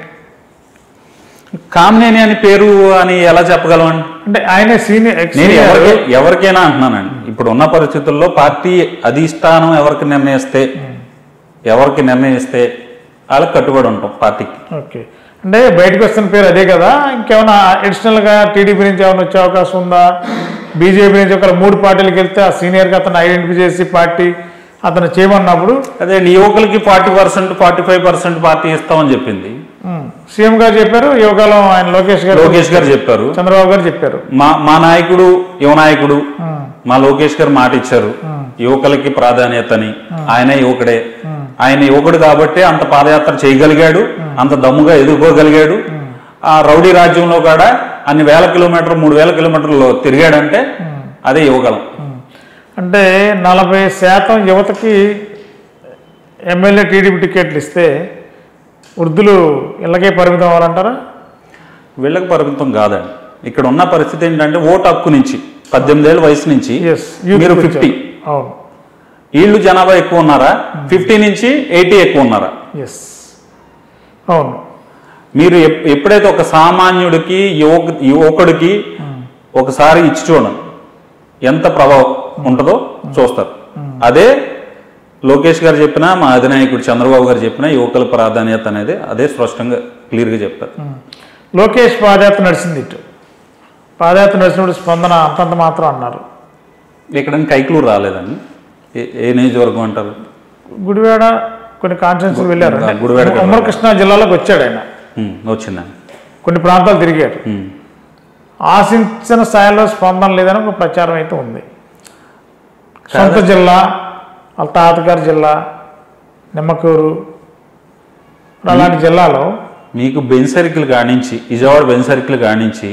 కామినేని అని పేరు అని ఎలా చెప్పగలమండి అంటే ఆయనే సీనియర్ ఎక్స్ నేను ఎవరికి ఎవరికైనా అంటున్నానండి ఇప్పుడు ఉన్న పరిస్థితుల్లో పార్టీ అధిష్టానం ఎవరికి నిర్ణయిస్తే ఎవరికి నిర్ణయిస్తే వాళ్ళకి కట్టుబడి ఉంటాం పార్టీకి ఓకే అంటే బయటకు వస్తున్న పేరు అదే కదా ఇంకేమైనా అడిషనల్గా టీడీపీ నుంచి ఏమైనా వచ్చే అవకాశం ఉందా బీజేపీ నుంచి ఒక మూడు పార్టీలకు వెళ్తే ఆ సీనియర్గా అతను ఐడెంటిఫై చేసి పార్టీ అతను చేయమన్నప్పుడు అదే నీ యువకులకి forty percent forty five percent party ఇస్తామని చెప్పింది ఉమ్, సీఎం గారు చెప్పారు యువకాలం ఆయన లోకేష్ గారు లోకేష్ గారు చెప్పారు చంద్రబాబు గారు చెప్పారు మా మా నాయకుడు యువ నాయకుడు ఉమ్, మా లోకేష్ గారు మాట ఇచ్చారు యువకులకి ప్రాధాన్యతని ఆయనే యువకుడే ఆయన యువకుడు కాబట్టి అంత పాదయాత్ర చేయగలిగాడు అంత దమ్ముగా ఎదుర్కోగలిగాడు ఆ రౌడీ రాజ్యంలో కూడా అన్ని వేల కిలోమీటర్ మూడు వేల కిలోమీటర్లు తిరిగాడంటే అదే యువగలం అంటే నలభై శాతం యువతకి ఎమ్మెల్యే టీడీపీ టికెట్లు ఇస్తే వృద్ధులు ఇళ్ళకే పరిమితం అవ్వాలంటారా వీళ్ళకి పరిమితం కాదండి ఇక్కడ ఉన్న పరిస్థితి ఏంటంటే ఓటు హక్కు నుంచి పద్దెనిమిది ఏళ్ళ వయసు నుంచి ఎస్ మీరు ఫిఫ్టీ అవును వీళ్ళు జనాభా ఎక్కువ ఉన్నారా ఫిఫ్టీ నుంచి ఎయిటీ ఎక్కువ ఉన్నారా ఎస్ అవును మీరు ఎప్- ఎప్పుడైతే ఒక సామాన్యుడికి యువక యువకుడికి ఒకసారి ఇచ్చి చూడండి ఎంత ప్రభావం ఉంటుందో చూస్తారు అదే లోకేష్ గారు చెప్పినా మా అధినాయకుడు చంద్రబాబు గారు చెప్పినా యువకుల ప్రాధాన్యత అనేది అదే స్పష్టంగా క్లియర్గా చెప్తారు లోకేష్ పాదయాత్ర నడిచింది ఇటు పాదయాత్ర నడిచినప్పుడు స్పందన అంతంత మాత్రం అన్నారు ఇక్కడ కైకులూరు రాలేదండి ఏ- ఏ నియోజకవర్గం అంటారు గుడివాడ కొన్ని కాన్ఫరెన్స్లు వెళ్ళారు ఆ, గుడివాడకి వెళ్ళారు. ఉమ్మడి కృష్ణా జిల్లాలోకి వచ్చాడు ఆయన ఉమ్, వచ్చిందండి కొన్ని ప్రాంతాలు తిరిగారు ఉమ్. ఆశించిన స్థాయిలో స్పందన లేదని ఒక ప్రచారం అయితే ఉంది సొంత జిల్లా వాళ్ళ తాతగారి జిల్లా నిమ్మకూరు అలాంటి జిల్లాలో మీకు బెన్ సర్కిల్ కానించి విజయవాడ బెన్ సర్కిల్ కానించి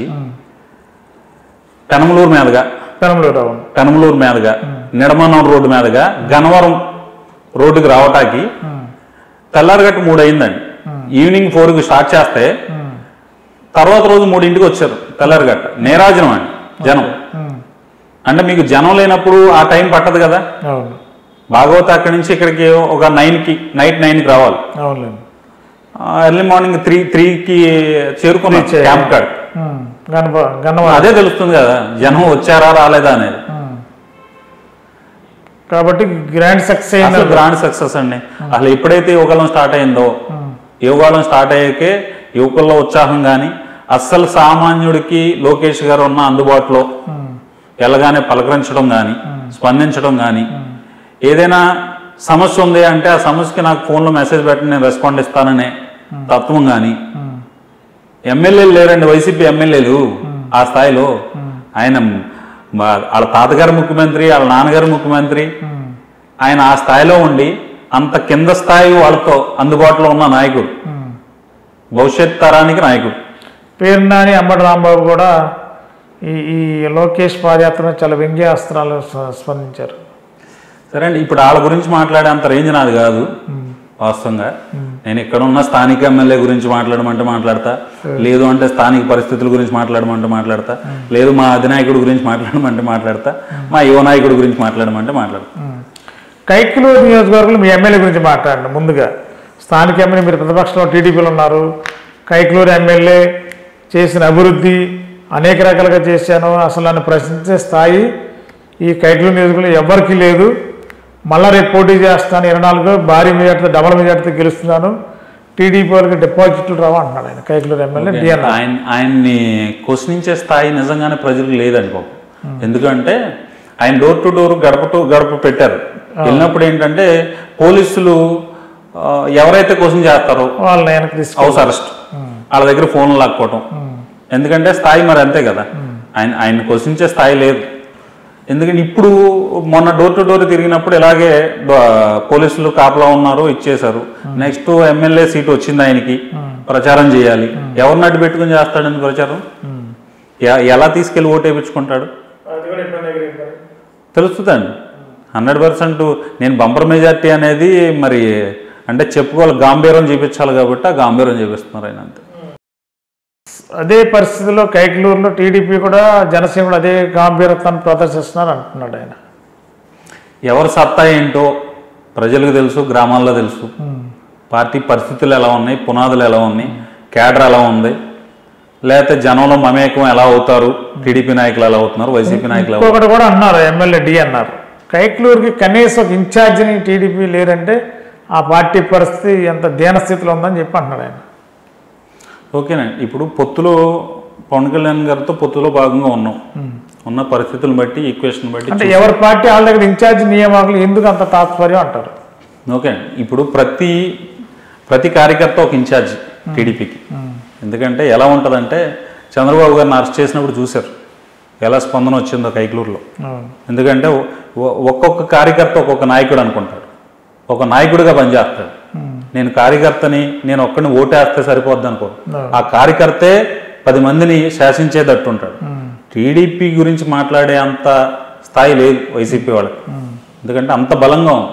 పెనమలూరు మీదుగా పెనమలూరు అవును పెనమలూరు మీదుగా నిడమనం రోడ్డు మీదుగా గన్నవరం రోడ్డుకి రావటానికి తెల్లారిగట్టు మూడు అయిందండి ఈవినింగ్ ఫోర్కి స్టార్ట్ చేస్తే తర్వాత రోజు మూడింటికి వచ్చారు తెల్లారిగట్ట నేరాజనం అండి జనం అంటే మీకు జనం లేనప్పుడు ఆ టైం పట్టదు కదా అవును భాగవత అక్కడి నుంచి ఇక్కడికి ఒక నైన్కి నైట్ నైన్కి రావాలి అవునులేండి ఎర్లీ మార్నింగ్ త్రీ త్రీకి చేరుకున్నాం Reach అయ్యారు. క్యాంప్ కాడ ఉమ్, గన్నవ గన్నవరం అదే తెలుస్తుంది కదా జనం వచ్చారా రాలేదా అనేది కాబట్టి గ్రాండ్ సక్సెస్ అసలు అయింది గ్రాండ్ సక్సెస్ అండి అసలు ఎప్పుడైతే యువకాలం స్టార్ట్ అయిందో యువకాలం స్టార్ట్ అయ్యాకే యువకుల్లో ఉత్సాహం కానీ అస్సలు సామాన్యుడికి లోకేష్ గారు ఉన్న అందుబాటులో వెళ్ళగానే పలకరించడం కానీ స్పందించడం కానీ ఏదైనా సమస్య ఉంది అంటే ఆ సమస్యకి నాకు ఫోన్లో మెసేజ్ పెట్టి నేను రెస్పాండ్ ఇస్తాననే తత్వం కానీ ఎమ్మెల్యేలు లేరండి వైసీపీ ఎమ్మెల్యేలు ఆ స్థాయిలో ఆయన మా- వాళ్ళ తాతగారు ముఖ్యమంత్రి వాళ్ళ నాన్నగారు ముఖ్యమంత్రి ఆయన ఆ స్థాయిలో ఉండి అంత కింద స్థాయి వాళ్ళతో అందుబాటులో ఉన్న నాయకుడు భవిష్యత్ తరానికి నాయకుడు పేర్నాని అంబటి రాంబాబు కూడా ఈ ఈ లోకేష్ పాదయాత్రను చాలా వ్యంగ్యాస్త్రాలు స్ప- స్పందించారు సరే అండి ఇప్పుడు వాళ్ళ గురించి మాట్లాడే అంత రేంజ్ నాది కాదు వాస్తవంగా నేను ఇక్కడ ఉన్న స్థానిక ఎమ్మెల్యే గురించి మాట్లాడమంటే మాట్లాడతా లేదు అంటే స్థానిక పరిస్థితుల గురించి మాట్లాడమంటే మాట్లాడతా లేదు మా అధినాయకుడి గురించి మాట్లాడమంటే మాట్లాడతా మా యువ నాయకుడి గురించి మాట్లాడమంటే మాట్లాడతా కైకిలూరు నియోజకవర్గంలో మీ ఎమ్మెల్యే గురించి మాట్లాడండి ముందుగా స్థానిక ఎమ్మెల్యే మీరు ప్రతిపక్షంలో టీడీపీలో ఉన్నారు కైకిలూరు ఎమ్మెల్యే చేసిన అభివృద్ధి అనేక రకాలుగా చేశాను అసలు నన్ను ప్రశ్నించే స్థాయి ఈ కైకిలూరు నియోజకవర్గంలో ఎవరికీ లేదు మళ్ళా రేపు పోటీ చేస్తాను ఇరవై నాలుగు భారీ మెజార్టీతో డబల్ మెజార్టీతో గెలుస్తున్నాను టీడీపీ వాళ్ళకి డిపాజిట్లు రావా అంటున్నాడు ఆయన కైకిలూరు ఎమ్మెల్యే డిఎన్ఆర్ ఆయన ఆయన్ని క్వశ్చనించే స్థాయి నిజంగానే ప్రజలకు లేదండి పాపం ఎందుకంటే ఆయన డోర్ టు డోర్ గడప టు గడప పెట్టారు వెళ్ళినప్పుడు ఏంటంటే పోలీసులు ఆ, ఎవరైతే క్వశ్చన్ చేస్తారో వాళ్ళని వెనక్కి తీసుకు హౌస్ అరెస్ట్ వాళ్ళ దగ్గర ఫోన్లు లాక్కోవటం ఎందుకంటే స్థాయి మరి అంతే కదా ఆయన ఆయన క్వశ్చించే స్థాయి లేదు ఎందుకంటే ఇప్పుడు మొన్న డోర్ టు డోర్ తిరిగినప్పుడు ఇలాగే డ- పోలీసులు కాపలా ఉన్నారు ఇచ్చేశారు నెక్స్ట్ ఎమ్మెల్యే సీట్ వచ్చింది ఆయనకి ప్రచారం చేయాలి ఎవరిని అడ్డు పెట్టుకుని చేస్తాడని ప్రచారం ఎ- ఎలా తీసుకెళ్లి ఓటు వేయించుకుంటాడు అది కూడా ఇబ్బంది తెలుస్తుందండి హండ్రెడ్ పర్సెంట్ నేను బంపర్ మెజార్టీ అనేది మరి అంటే చెప్పుకోవాలి గాంభీర్యం చూపించాలి కాబట్టి ఆ గాంభీర్యం చూపిస్తున్నారు ఆయన అంతే అదే పరిస్థితిలో కైకలూరులో టీడీపీ కూడా జనసేన కూడా అదే గాంభీరత్వాన్ని ప్రదర్శిస్తున్నారు అంటున్నాడు ఆయన ఎవరి సత్తా ఏంటో ప్రజలకు తెలుసు గ్రామాల్లో తెలుసు పార్టీ పరిస్థితులు ఎలా ఉన్నాయి పునాదులు ఎలా ఉన్నాయి కేడర్ ఎలా ఉంది లేకపోతే జనంలో మమేకం ఎలా అవుతారు టీడీపీ నాయకులు ఎలా అవుతున్నారు వైసీపీ నాయకులు ఎలా ఇంకొకటి కూడా అన్నారు ఎమ్మెల్యే డి అన్నారు కైకలూరుకి కనీసం ఒక ఇన్ఛార్జిని టీడీపీ లేరంటే ఆ పార్టీ పరిస్థితి ఎంత దీనస్థితిలో ఉందని చెప్పి అంటున్నాడు ఆయన ఓకేనండి ఇప్పుడు పొత్తులో పవన్ కళ్యాణ్ గారితో పొత్తులో భాగంగా ఉన్నాం ఉన్న పరిస్థితులను బట్టి ఈక్వేషన్ బట్టి అంటే ఎవరి పార్టీ వాళ్ళ దగ్గర ఇన్ఛార్జ్ నియామకులు ఎందుకు అంత తాత్పర్యం అంటారు ఓకే ఇప్పుడు ప్రతి ప్రతి కార్యకర్త ఒక ఇన్ఛార్జ్ టీడీపీకి ఎందుకంటే ఎలా ఉంటుందంటే చంద్రబాబు గారిని అరెస్ట్ చేసినప్పుడు చూశారు ఎలా స్పందన వచ్చిందో కైకలూరులో అవును. ఎందుకంటే ఒ- ఒక్కొక్క కార్యకర్త ఒక్కొక్క నాయకుడు అనుకుంటాడు ఒక నాయకుడిగా పనిచేస్తాడు నేను కార్యకర్తని నేను ఒక్కడిని ఓటేస్తే సరిపోద్ది అనుకో ఆ కార్యకర్తే పది మందిని శాసించేటట్టు ఉంటాడు టీడీపీ గురించి మాట్లాడే అంత స్థాయి లేదు వైసీపీ వాళ్ళకి ఎందుకంటే అంత బలంగా ఉంది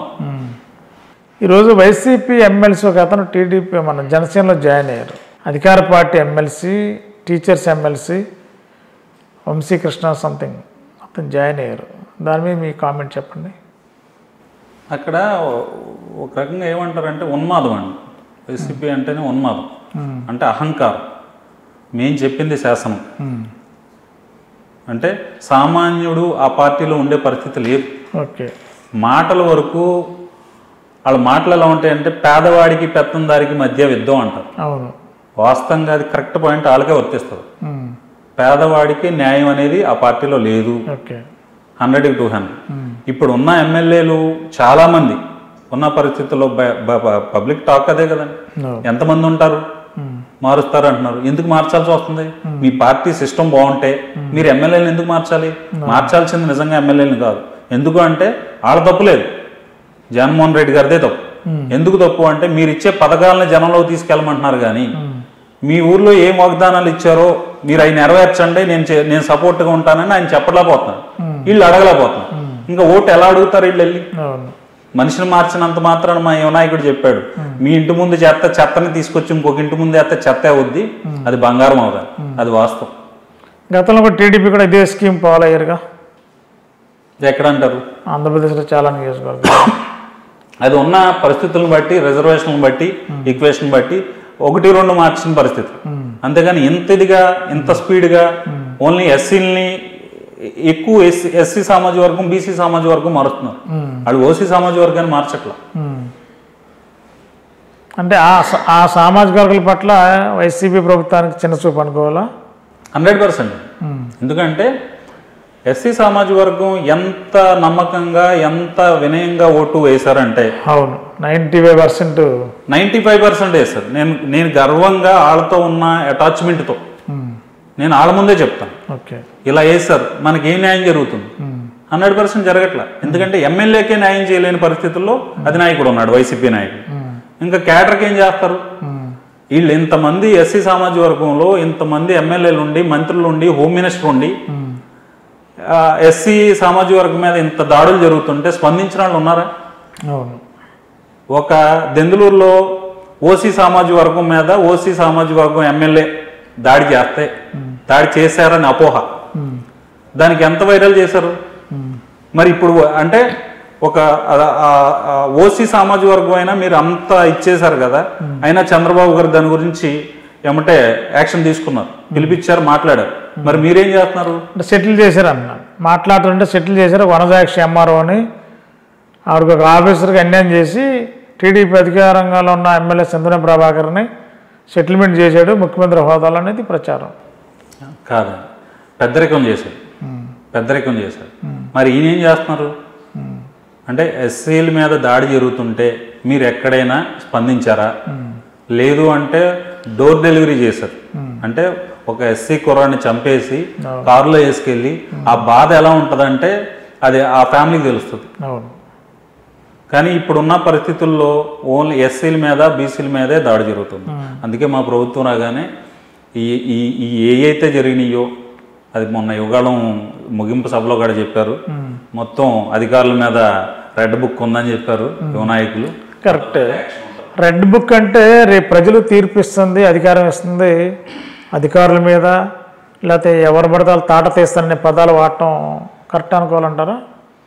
ఈరోజు వైసీపీ ఎమ్మెల్సీ ఒక అతను టీడీపీ మన జనసేనలో జాయిన్ అయ్యారు అధికార party MLC teachers MLC Vamsikrishna something అతను జాయిన్ అయ్యారు దాని మీద మీ కామెంట్ చెప్పండి అక్కడ ఒక రకంగా ఏమంటారంటే ఉన్మాదం అండి వైసీపీ అంటేనే ఉన్మాదం అంటే అహంకారం మేం చెప్పింది శాసనం అంటే సామాన్యుడు ఆ పార్టీలో ఉండే పరిస్థితి లేదు ఓకే మాటల వరకు వాళ్ళ మాటలు ఎలా ఉంటాయంటే పేదవాడికి పెత్తందారికి మధ్య యుద్ధం అంటారు అవును వాస్తవంగా అది కరెక్ట్ పాయింట్ వాళ్ళకే వర్తిస్తుంది ఉమ్. పేదవాడికి న్యాయం అనేది ఆ పార్టీలో లేదు ఓకే హండ్రెడ్కి టూ హండ్రెడ్ ఇప్పుడు ఉన్న ఎమ్మెల్యేలు చాలామంది ఉన్న పరిస్థితుల్లో బ- బ- బ- పబ్లిక్ టాక్ అదే కదండి అవును. ఎంతమంది ఉంటారు మారుస్తారు అంటున్నారు ఎందుకు మార్చాల్సి వస్తుంది మీ పార్టీ సిస్టమ్ బాగుంటే మీరు ఎమ్మెల్యేలను ఎందుకు మార్చాలి మార్చాల్సింది నిజంగా ఎమ్మెల్యేలను కాదు ఎందుకు అంటే వాళ్ళ తప్పు లేదు జగన్మోహన్ రెడ్డి గారిదే తప్పు ఎందుకు తప్పు అంటే మీరు ఇచ్చే పథకాలను జనంలోకి తీసుకెళ్ళమంటున్నారు కానీ మీ ఊర్లో ఏం వాగ్దానాలు ఇచ్చారో మీరు అవి నెరవేర్చండి నేను చే- నేను సపోర్ట్గా ఉంటానని ఆయన చెప్పలేకపోతున్నాను వీళ్ళు అడగలేకపోతున్నారు ఇంకా ఓటు ఎలా అడుగుతారు వీళ్ళు వెళ్ళి అవును మనిషిని మార్చినంత మాత్రాన మా యువనాయకుడు చెప్పాడు మీ ఇంటి ముందు చెత్త చెత్తని తీసుకొచ్చి ఇంకొక ఇంటి ముందు చెత్త చెత్త అవుద్ది అది బంగారం అవుతుంది అది వాస్తవం గతంలో కూడా టీడీపీ కూడా ఇదే స్కీమ్ ఫాలో అయ్యారుగా ఎక్కడ అంటారు ఆంధ్రప్రదేశ్లో చాలా నియోజకవర్గాలు అది ఉన్న పరిస్థితులను బట్టి రిజర్వేషన్లను బట్టి ఈక్వేషన్ బట్టి ఒకటి రెండు మార్చిన పరిస్థితి అంతేగాని ఇంత ఇదిగా ఇంత స్పీడ్గా ఓన్లీ ఎస్సీలని ఎక్కువ ఎస్సీ ఎస్సీ సామాజిక వర్గం బీసీ సామాజిక వర్గం మారుస్తున్నారు ఉమ్. వాళ్ళు ఓసీ సామాజ వర్గాన్ని మార్చట్లా ఉమ్. అంటే ఆ స- ఆ సామాజిక వర్గాల పట్ల వైసీపీ ప్రభుత్వానికి చిన్న చూపు అనుకోవాలా హండ్రెడ్ పర్సెంట్ ఎందుకంటే ఎస్సీ సామాజ వర్గం ఎంత నమ్మకంగా ఎంత వినయంగా ఓటు వేశారంటే అవును ninety five percent ninety five percent వేశారు నేను నేను గర్వంగా వాళ్ళతో ఉన్న అటాచ్మెంట్తో నేను వాళ్ళ ముందే చెప్తాను ఓకే ఇలా వేశారు మనకి ఏం న్యాయం జరుగుతుంది హండ్రెడ్ పర్సెంట్ జరగట్లా ఎందుకంటే ఎమ్మెల్యేకే న్యాయం చేయలేని పరిస్థితుల్లో అధినాయకుడు ఉన్నాడు వైసీపీ నాయకుడు ఇంకా క్యాడర్కి ఏం చేస్తారు వీళ్ళు ఇంతమంది ఎస్సీ సామాజిక వర్గంలో ఇంతమంది ఎమ్మెల్యేలు ఉండి మంత్రులు ఉండి హోమ్ మినిస్టర్ ఉండి ఎస్సీ సామాజిక వర్గం మీద ఇంత దాడులు జరుగుతుంటే స్పందించిన వాళ్ళు ఉన్నారా అవును ఒక దెందులూరులో ఓసీ సామాజిక వర్గం మీద ఓసీ సామాజిక వర్గం ఎమ్మెల్యే దాడి చేస్తే దాడి చేశారని అపోహ ఉమ్. దానికి ఎంత వైరల్ చేశారు మరి ఇప్పుడు అంటే ఒక ఓసీ సామాజిక వర్గం అయినా మీరు అంత ఇచ్చేశారు కదా అయినా చంద్రబాబు గారు దాని గురించి ఏమంటే యాక్షన్ తీసుకున్నారు పిలిపించారు మాట్లాడారు మరి మీరేం చేస్తున్నారు అంటే సెటిల్ చేశారు అన్నారు మాట్లాడుతుంటే సెటిల్ చేశారు వనజాక్షి ఎంఆర్ఓ అని ఆవిడకి ఒక ఆఫీసర్కి అన్యాయం చేసి టీడీపీ అధికారంలో ఉన్న ఎమ్మెల్యే చంద్రన ప్రభాకర్ని సెటిల్మెంట్ చేశాడు ముఖ్యమంత్రి హోదాలో అనేది ప్రచారం కాదు పెద్దరికం చేశారు పెద్దరికం చేశారు మరి ఈయన ఏం చేస్తున్నారు అంటే ఎస్సీల మీద దాడి జరుగుతుంటే మీరు ఎక్కడైనా స్పందించారా లేదు అంటే డోర్ డెలివరీ చేశారు అంటే ఒక ఎస్సీ కుర్రాన్ని చంపేసి కారులో వేసుకెళ్ళి ఆ బాధ ఎలా ఉంటుందంటే అది ఆ ఫ్యామిలీకి తెలుస్తుంది అవును కానీ ఇప్పుడున్న పరిస్థితుల్లో ఓన్లీ ఎస్సీల మీద బీసీల మీదే దాడి జరుగుతుంది అందుకే మా ప్రభుత్వం రాగానే ఈ ఈ ఈ ఏ అయితే జరిగినాయో అది మొన్న యుగాళం ముగింపు సభలో కూడా చెప్పారు మొత్తం అధికారుల మీద రెడ్ బుక్ ఉందని చెప్పారు యువ నాయకులు కరెక్ట్ రెడ్ బుక్ అంటే రేపు ప్రజలు తీర్పు ఇస్తుంది అధికారం ఇస్తుంది అధికారుల మీద లేకపోతే ఎవరు పడితే వాళ్ళు తాట తీస్తారనే పదాలు వాడటం కరెక్ట్ అనుకోవాలంటారా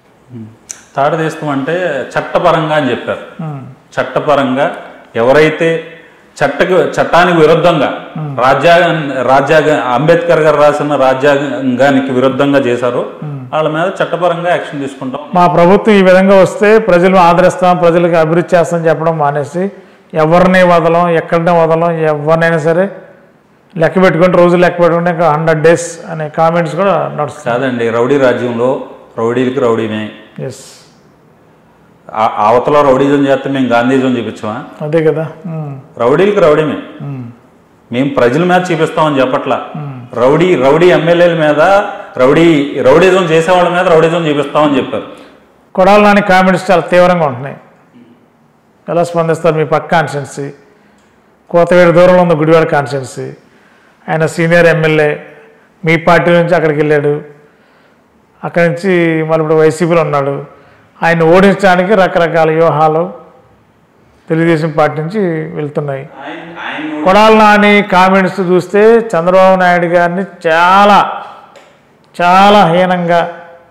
తాట తీస్తామంటే చట్టపరంగా అని చెప్పారు ఉమ్. చట్టపరంగా ఎవరైతే చట్టకు చట్టానికి విరుద్ధంగా రాజ్యాంగ రాజ్యాంగ అంబేద్కర్ గారు రాసిన రాజ్యాంగానికి విరుద్ధంగా చేశారో వాళ్ళ మీద చట్టపరంగా యాక్షన్ తీసుకుంటాం మా ప్రభుత్వం ఈ విధంగా వస్తే ప్రజలు ఆదరిస్తాం ప్రజలకు అభివృద్ధి చేస్తాం చెప్పడం మానేసి ఎవరిని వదలం ఎక్కడిని వదలం ఎవరినైనా సరే లెక్క పెట్టుకుంటే రోజులు లెక్క పెట్టుకుంటే ఇంకా హండ్రెడ్ డేస్ అనే కామెంట్స్ కూడా నడుస్తాయి కాదండి రౌడీ రాజ్యంలో రౌడీలకి రౌడీనే ఎస్ ఆ- అవతల రౌడీజం చేస్తే మేము గాంధీజం చూపించామా అదే కదా ఉమ్, రౌడీలకి రౌడీమే ఉమ్, మేము ప్రజల మీద చూపిస్తామని చెప్పట్లా రౌడీ రౌడీ ఎమ్మెల్యేల మీద రౌడీ రౌడీజం చేసేవాళ్ళ మీద రౌడీజం చూపిస్తామని చెప్పారు కొడాలి నాని కామెంట్స్ చాలా తీవ్రంగా ఉంటున్నాయి ఎలా స్పందిస్తారు మీ పక్క కాన్స్టిట్యున్సీ కోతవేడు దూరంలో ఉంది గుడివాడ కాన్స్టిట్యున్సీ ఆయన సీనియర్ ఎమ్మెల్యే మీ పార్టీ నుంచి అక్కడికి వెళ్ళాడు అక్కడి నుంచి మళ్ళీ ఇప్పుడు వైసీపీలో ఉన్నాడు ఆయన ఓడించడానికి రకరకాల వ్యూహాలు తెలుగుదేశం పార్టీ నుంచి వెళ్తున్నాయి కొడాలి నాని కామెంట్స్ చూస్తే చంద్రబాబు నాయుడు గారిని చాలా చాలా హీనంగా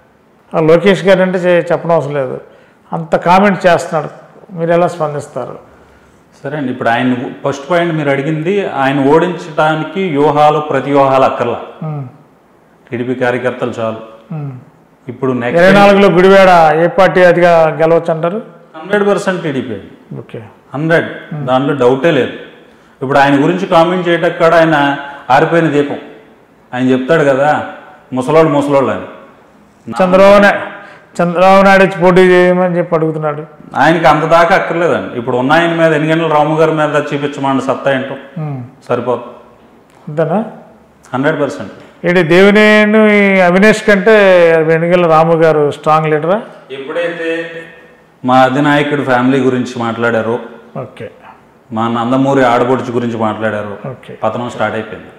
ఆ లోకేష్ గారు అంటే చే- చెప్పడం అవసరం లేదు అంత కామెంట్ చేస్తున్నాడు మీరు ఎలా స్పందిస్తారు సరే అండి ఇప్పుడు ఆయన ఫస్ట్ పాయింట్ మీరు అడిగింది ఆయన ఓడించడానికి వ్యూహాలు ప్రతి వ్యూహాలు అక్కర్లా ఉమ్, టీడీపీ కార్యకర్తలు చాలు ఉమ్. ఇప్పుడు ఇరవై నెక్స్ట్ నాలుగులో గుడివాడ ఏ పార్టీ అదిగా గెలవచ్చు అంటారు hundred percent TDP okay hundred దాంట్లో డౌటే లేదు ఇప్పుడు ఆయన గురించి కామెంట్ చేయటం కూడా ఆయన ఆరిపోయిన దీపం ఆయన చెప్తాడు కదా ముసలోళ్ళు ముసలోళ్ళు అని చంద్రబాబు నాయుడు చంద్రబాబు నాయుడు వచ్చి పోటీ చేయమని చెప్పి అడుగుతున్నాడు ఆయనకి అంత దాకా అక్కర్లేదండి ఇప్పుడు ఉన్న ఆయన మీద ఎన్నిగంటల రాము గారి మీద చూపించమన్న సత్తా ఏంటో ఉమ్, సరిపోతుంది అంతేనా హండ్రెడ్ పర్సెంట్ ఏంటి దేవినేని ఈ అవినేష్ కంటే వెనుగల రాము గారు స్ట్రాంగ్ లీడరా ఎప్పుడైతే మా అధినాయకుడు ఫ్యామిలీ గురించి మాట్లాడారో ఓకే మా నందమూరి ఆడపడుచు గురించి మాట్లాడారు ఓకే పతనం స్టార్ట్ అయిపోయింది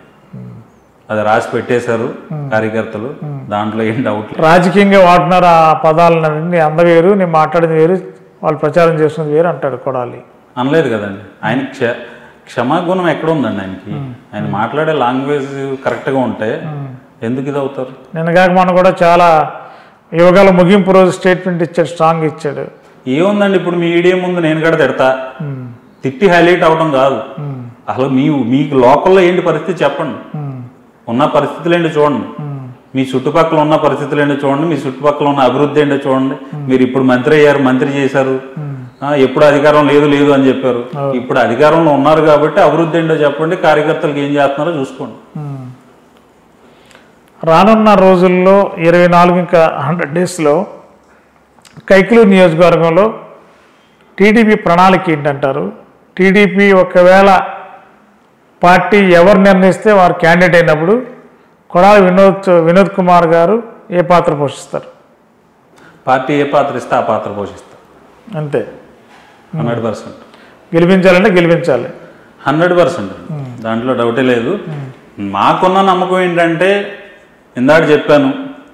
అది రాసి పెట్టేశారు కార్యకర్తలు దాంట్లో ఏం డౌట్ లేదు. రాజకీయంగా వాడుతున్నారు ఆ పదాలను నీ అంద వేరు నేను మాట్లాడింది వేరు వాళ్ళు ప్రచారం చేస్తున్నది వేరు అంటాడు కొడాలి అనలేదు కదండి ఆయన క్ష క్షమాగుణం ఎక్కడ ఉందండి ఆయనకి ఆయన మాట్లాడే లాంగ్వేజ్ కరెక్ట్గా ఉంటే ఎందుకు ఇది అవుతారు నిన్నగాక మొన్న కూడా చాలా యువకాల ముగింపు రోజు స్టేట్మెంట్ ఇచ్చాడు స్ట్రాంగ్ ఇచ్చాడు ఏముందండి ఇప్పుడు మీ ఈడియో ముందు నేను కూడా తిడతా ఉమ్, తిట్టి హైలైట్ అవడం కాదు ఉమ్, అసలు మీ మీకు లోకల్లో ఏంటి పరిస్థితి చెప్పండి ఉమ్, ఉన్న పరిస్థితులు ఏంటి చూడండి ఉమ్, మీ చుట్టుపక్కల ఉన్న పరిస్థితులు ఏంటో చూడండి మీ చుట్టుపక్కల ఉన్న అభివృద్ధి ఏంటో చూడండి మీరు ఇప్పుడు మంత్రి అయ్యారు మంత్రి చేశారు ఆ, ఎప్పుడు అధికారం లేదు లేదు అని చెప్పారు ఇప్పుడు అధికారంలో ఉన్నారు కాబట్టి అభివృద్ధి ఏంటో చెప్పండి కార్యకర్తలకు ఏం చేస్తున్నారో చూసుకోండి ఉమ్. రానున్న రోజుల్లో ఇరవై నాలుగు ఇంకా హండ్రెడ్ డేస్లో కైకలూరు నియోజకవర్గంలో టీడీపీ ప్రణాళిక ఏంటంటారు టీడీపీ ఒకవేళ పార్టీ ఎవరు నిర్ణయిస్తే వారు క్యాండిడేట్ అయినప్పుడు కొడాలి వినోద్ వినోద్ కుమార్ గారు ఏ పాత్ర పోషిస్తారు పార్టీ ఏ పాత్ర ఇస్తే ఆ పాత్ర పోషిస్తారు అంతే హండ్రెడ్ పర్సెంట్ గెలిపించాలంటే గెలిపించాలి హండ్రెడ్ పర్సెంట్ దాంట్లో డౌటే లేదు మాకున్న నమ్మకం ఏంటంటే ఇందాక చెప్పాను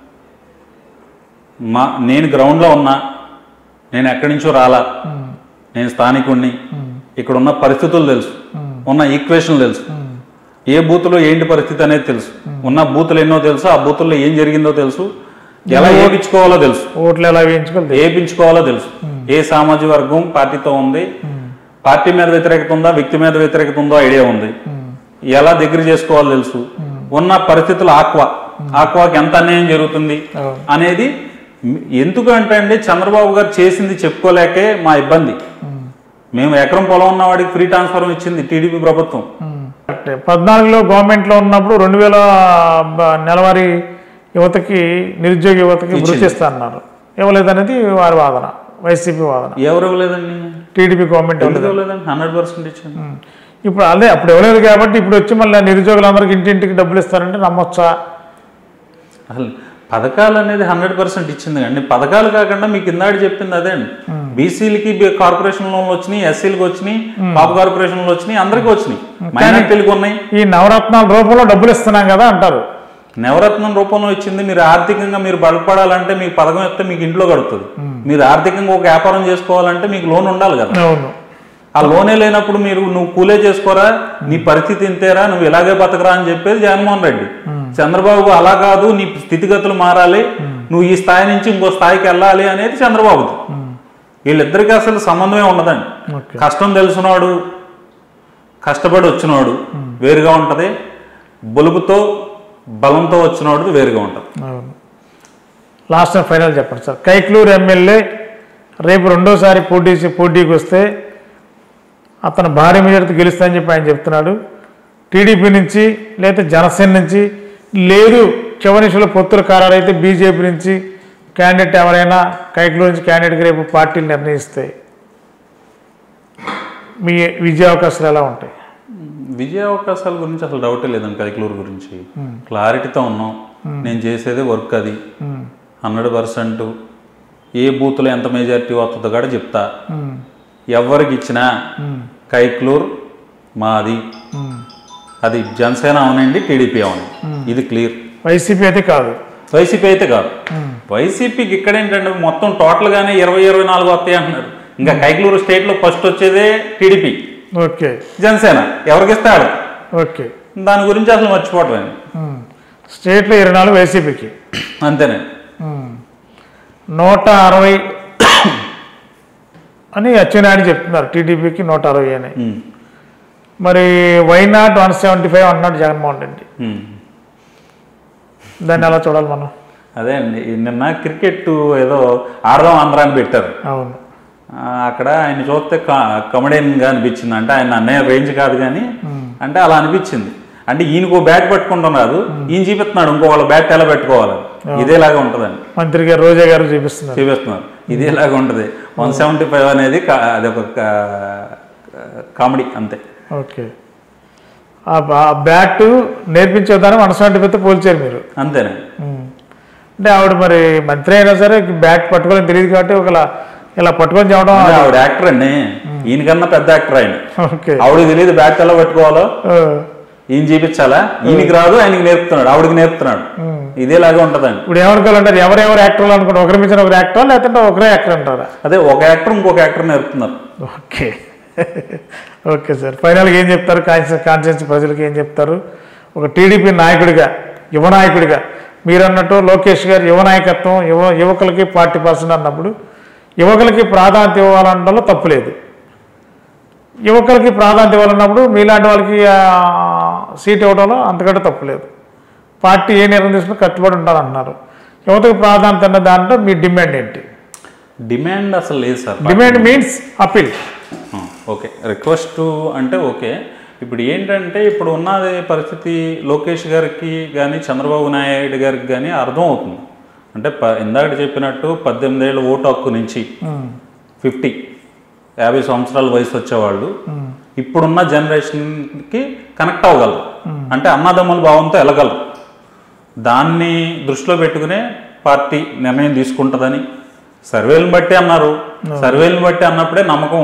మా నేను గ్రౌండ్లో ఉన్నా నేను ఎక్కడి నుంచో రాలా నేను స్థానికుణ్ణి ఇక్కడ ఉన్న పరిస్థితులు తెలుసు ఉన్న ఈక్వేషన్లు తెలుసు ఏ బూత్లో ఏంటి పరిస్థితి అనేది తెలుసు ఉన్న బూతులు ఎన్నో తెలుసు ఆ బూతుల్లో ఏం జరిగిందో తెలుసు ఎలా ఏపించుకోవాలో తెలుసు ఓట్లు ఎలా వేయించుకోవాలి ఏపించుకోవాలో తెలుసు ఏ సామాజిక వర్గం పార్టీతో ఉంది పార్టీ మీద వ్యతిరేకత ఉందా వ్యక్తి మీద వ్యతిరేకత ఉందో ఐడియా ఉంది ఎలా దగ్గర చేసుకోవాలో తెలుసు ఉన్న పరిస్థితులు ఆక్వా ఆక్వాకి ఎంత అన్యాయం జరుగుతుంది అవును. అనేది ఎందుకు అంటే అండి చంద్రబాబు గారు చేసింది చెప్పుకోలేకే మా ఇబ్బంది మేము ఎకరం పొలం ఉన్న వాడికి ఫ్రీ ట్రాన్స్ఫర్ ఇచ్చింది టీడీపీ ప్రభుత్వం అంటే పద్నాలుగులో గవర్నమెంట్లో ఉన్నప్పుడు రెండు వేల బ- నెలవారీ యువతకి నిరుద్యోగ యువతకి వృత్తి ఇస్తా అన్నారు ఇవ్వలేదనేది వారి వాదన వైసీపీ వాదన ఎవరు ఇవ్వలేదండి టీడీపీ గవర్నమెంట్ ఎందుకు ఇవ్వలేదు ఇవ్వలేదండి హండ్రెడ్ పర్సెంట్ ఇచ్చింది ఉం. ఇప్పుడు అదే అప్పుడు ఇవ్వలేదు కాబట్టి ఇప్పుడు వచ్చి మళ్ళీ నిరుద్యోగులందరికీ ఇంటింటికి డబ్బులు ఇస్తారంటే నమ్మొచ్చా అసలు పథకాలు అనేది హండ్రెడ్ పర్సెంట్ ఇచ్చింది అండి పథకాలు కాకుండా మీకు ఇందాక చెప్పింది అదే అండి బీసీలకి కార్పొరేషన్ లోన్లు వచ్చినాయి ఎస్సీలకు వచ్చినాయి పాప కార్పొరేషన్లు వచ్చినాయి అందరికీ వచ్చినాయి మైనార్టీలకు ఉన్నాయి ఈ నవరత్నాల రూపంలో డబ్బులు ఇస్తున్నాం కదా అంటారు నవరత్నం రూపంలో ఇచ్చింది మీరు ఆర్థికంగా మీరు బలపడాలంటే మీకు పథకం ఇస్తే మీకు ఇంట్లో గడుపుతుంది మీరు ఆర్థికంగా ఒక వ్యాపారం చేసుకోవాలంటే మీకు లోన్ ఉండాలి కదా అవును ఆ లోనే లేనప్పుడు మీరు నువ్వు కూలే చేసుకోరా నీ పరిస్థితి ఇంతేరా నువ్వు ఇలాగే బతకరా అని చెప్పేది జగన్మోహన్ రెడ్డి చంద్రబాబు అలా కాదు నీ స్థితిగతులు మారాలి నువ్వు ఈ స్థాయి నుంచి ఇంకో స్థాయికి వెళ్ళాలి అనేది చంద్రబాబుది వీళ్ళిద్దరికీ అసలు సంబంధమే ఉండదండి ఓకే కష్టం తెలిసినవాడు కష్టపడి వచ్చినవాడు వేరుగా ఉంటది బొలుపుతో బలంతో వచ్చినవాడు వేరుగా ఉంటుంది అవును లాస్ట్ అండ్ ఫైనల్ చెప్పండి సార్ కైక్లూరు ఎమ్మెల్యే రేపు రెండోసారి పోటీ పోటీకి వస్తే అతను భారీ మెజార్టీ గెలుస్తానని చెప్పి ఆయన చెప్తున్నాడు టీడీపీ నుంచి లేదా జనసేన నుంచి లేదు చివరిషుల పొత్తుల ఖరారు అయితే బీజేపీ నుంచి క్యాండిడేట్ ఎవరైనా కైక్లూరు నుంచి క్యాండిడేట్కి రేపు పార్టీలు నిర్ణయిస్తాయి మీ విజయ అవకాశాలు ఎలా ఉంటాయి విజయ అవకాశాల గురించి అసలు డౌటే లేదండి కైకలూరు గురించి క్లారిటీతో ఉన్నాం నేను చేసేదే వర్క్ అది ఉమ్, హండ్రెడ్ పర్సెంట్ ఏ బూత్లో ఎంత మెజారిటీ వస్తుందో కూడా చెప్తా ఉమ్, ఎవరికి ఇచ్చినా ఉమ్, కైక్లూర్ మాది ఉమ్. అది జనసేన అవనండి టీడీపీ అవనండి ఇది క్లియర్ వైసీపీ అయితే కాదు వైసీపీ అయితే కాదు వైసీపీకి ఇక్కడ ఏంటంటే మొత్తం టోటల్గానే ఇరవై ఇరవై నాలుగు వస్తాయి అంటున్నారు ఇంకా కైకలూరు స్టేట్లో ఫస్ట్ వచ్చేదే టీడీపీ ఓకే జనసేన ఎవరికి ఇస్తాడు ఓకే దాని గురించి అసలు మర్చిపోవటం ఉమ్. స్టేట్లో ఇరవై నాలుగు వైసీపీకి అంతేనండి ఉమ్. నూట అరవై అని అచ్చెన్నాయుడు చెప్తున్నారు టీడీపీకి నూట అరవై అని ఉమ్. మరి why not one seventy five అంటున్నాడు జగన్మోహన్ రెడ్డి ఉమ్. దాన్ని ఎలా చూడాలి మనం అదే అండి నిన్న క్రికెట్ ఏదో ఆడదాం ఆంధ్ర అని పెట్టారు అవును ఆ, అక్కడ ఆయన చూస్తే కమెడియన్గా అనిపించింది అంటే ఆయన అన్నయ్య రేంజ్ కాదు కానీ అంటే అలా అనిపించింది అంటే ఈయనకు బ్యాట్ పట్టుకుంటాం రాదు ఈయన చూపిస్తున్నాడు ఇంకో వాళ్ళ బ్యాట్ ఎలా పెట్టుకోవాలి ఇదేలాగా ఉంటుందండి మంత్రి గారు రోజా గారు చూపిస్తున్నారు చూపిస్తున్నారు ఇదేలాగా ఉంటుంది వన్ సెవెంటీ ఫైవ్ అనేది కా- అది ఒక కామెడీ అంతే ఓకే ఆ బా- బ్యాట్ నేర్పించే విధానం వన్ సెవెంటీ ఫైవ్తో పోల్చారు మీరు అంతేనండి ఉమ్. అంటే ఆవిడ మరి మంత్రి అయినా సరే బ్యాట్ పట్టుకోవాలని తెలియదు కాబట్టి ఒకలా ఇలా పట్టుకొని చెప్పడం అంటే ఆవిడ యాక్టర్ అండి ఈయనకన్నా పెద్ద యాక్టర్ ఆయన ఓకే ఆవిడకి తెలియదు బ్యాట్ ఎలా పట్టుకోవాలో ఆ, ఈయన చూపించాలా ఈయనకి రాదు ఆయనకి నేర్పుతున్నాడు ఆవిడకి నేర్పుతున్నాడు ఇదేలాగా ఉంటుందండి ఇప్పుడు ఏమనుకోవాలంటారు ఎవరెవరు యాక్టర్లు అనుకుంటే ఒకరి మించిన ఒకరు యాక్టర్ లేదంటే ఒకరే యాక్టర్ అంటారా అదే ఒక యాక్టర్ ఇంకొక యాక్టర్ నేర్పుతున్నారు ఓకే ఓకే సార్ ఫైనల్గా ఏం చెప్తారు కాన్షియస్ కాన్షియన్స్ ప్రజలకు ఏం చెప్తారు ఒక టీడీపీ నాయకుడిగా యువ నాయకుడిగా మీరు అన్నట్టు లోకేష్ గారు యువ నాయకత్వం యువ యువకులకి పార్టీ పర్సన్ అన్నప్పుడు యువకులకి ప్రాధాన్యత ఇవ్వాలనడంలో తప్పు లేదు యువకులకి ప్రాధాన్యత ఇవ్వాలన్నప్పుడు మీలాంటి వాళ్ళకి ఆ, సీట్ ఇవ్వడంలో అంతకంటే తప్పు లేదు పార్టీ ఏ నిర్ణయం తీసుకుని కట్టుబడి ఉంటారంటున్నారు యువతకు ప్రాధాన్యత ఉన్న దాంట్లో మీ డిమాండ్ ఏంటి డిమాండ్ అసలు లేదు సార్ డిమాండ్ మీన్స్ అపీల్ ఆ, ఓకే రిక్వెస్ట్ అంటే ఓకే ఇప్పుడు ఏంటంటే ఇప్పుడు ఉన్నది పరిస్థితి లోకేష్ గారికి కానీ చంద్రబాబు నాయుడు గారికి కానీ అర్థం అవుతుంది అంటే ప ఇందాక చెప్పినట్టు పద్దెనిమిది ఏళ్ళ ఓటు హక్కు నుంచి ఫిఫ్టీ యాభై సంవత్సరాల వయసు వచ్చేవాళ్ళు ఇప్పుడున్న జనరేషన్కి కనెక్ట్ అవ్వగలరు అంటే అన్నదమ్ముల భావంతో వెళ్ళగలరు దాన్ని దృష్టిలో పెట్టుకునే పార్టీ నిర్ణయం తీసుకుంటుందని సర్వేలను బట్టి అన్నారు సర్వేలను బట్టి అన్నప్పుడే నమ్మకం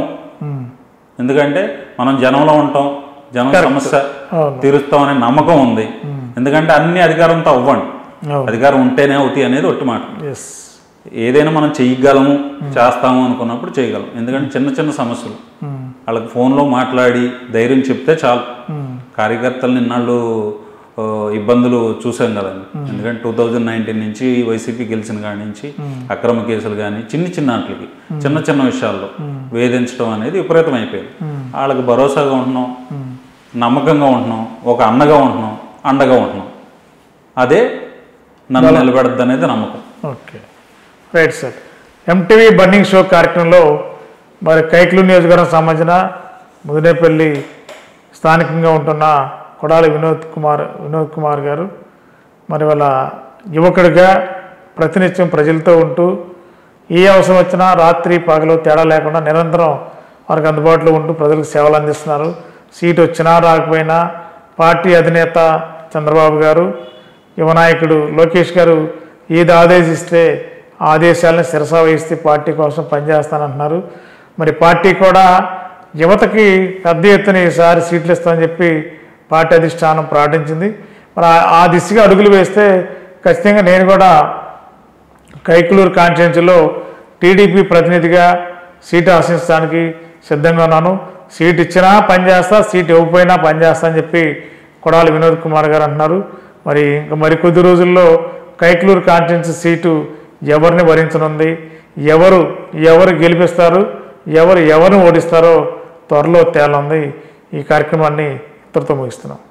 ఎందుకంటే మనం జనంలో ఉంటాం జనం సమస్య అవును. తీరుస్తామనే నమ్మకం ఉంది ఎందుకంటే అన్ని అధికారంతో అవ్వండి అవును అధికారం ఉంటేనే అవుతాయి అనేది ఒట్టి మాట ఎస్ ఏదైనా మనం చేయగలము చేస్తాము అనుకున్నప్పుడు చేయగలం ఎందుకంటే చిన్న చిన్న సమస్యలు వాళ్ళకి ఫోన్లో మాట్లాడి ధైర్యం చెప్తే చాలు కార్యకర్తలు నిన్నాళ్ళు ఆ, ఇబ్బందులు చూసాం కదండి ఎందుకంటే టూ థౌజండ్ నైన్టీన్ నుంచి వైసీపీ గెలిచిన కాడి నుంచి అక్రమ కేసులు కానీ చిన్న చిన్న వాటికి చిన్న చిన్న విషయాల్లో వేధించడం అనేది విపరీతం అయిపోయింది వాళ్ళకి భరోసాగా ఉంటున్నాం నమ్మకంగా ఉంటున్నాం ఒక అన్నగా ఉంటున్నాం అండగా ఉంటున్నాం అదే నన్ను నిలబెడద్దు అనేది నమ్మకం okay right sir MTV burning show కార్యక్రమంలో మరి కైక్లూ నియోజకవర్గం సంబంధించిన ముదినేపల్లి స్థానికంగా ఉంటున్న కొడాలి వినోద్ కుమార్ వినోద్ కుమార్ గారు మరి వాళ్ళ యువకుడిగా ప్రతినిత్యం ప్రజలతో ఉంటూ ఏ అవసరం వచ్చినా రాత్రి పగలు తేడా లేకుండా నిరంతరం వారికి అందుబాటులో ఉంటూ ప్రజలకు సేవలు అందిస్తున్నారు సీట్ వచ్చినా రాకపోయినా పార్టీ అధినేత చంద్రబాబు గారు యువ నాయకుడు లోకేష్ గారు ఏది ఆదేశిస్తే ఆ ఆదేశాలను శిరసా వహిస్తే పార్టీ కోసం పనిచేస్తానంటున్నారు మరి పార్టీ కూడా యువతకి పెద్ద ఎత్తున ఈసారి సీట్లు ఇస్తామని చెప్పి పార్టీ అధిష్టానం ప్రకటించింది మరి ఆ- ఆ దిశగా అడుగులు వేస్తే ఖచ్చితంగా నేను కూడా కైకులూరు కాన్స్టిట్యున్సీలో టీడీపీ ప్రతినిధిగా సీటు ఆశించడానికి సిద్ధంగా ఉన్నాను సీట్ ఇచ్చినా పనిచేస్తా సీట్ ఇవ్వకపోయినా పనిచేస్తా అని చెప్పి కొడాలి వినోద్ కుమార్ గారు అంటున్నారు మరి ఇంకా మరికొద్ది రోజుల్లో కైకులూరు కాన్స్టిట్యున్సీ సీటు ఎవరిని భరించనుంది ఎవరు ఎవరు గెలిపిస్తారు ఎవరు ఎవరిని ఓడిస్తారో త్వరలో తేలంది ఈ కార్యక్రమాన్ని ఇతరుతో ముగిస్తున్నాం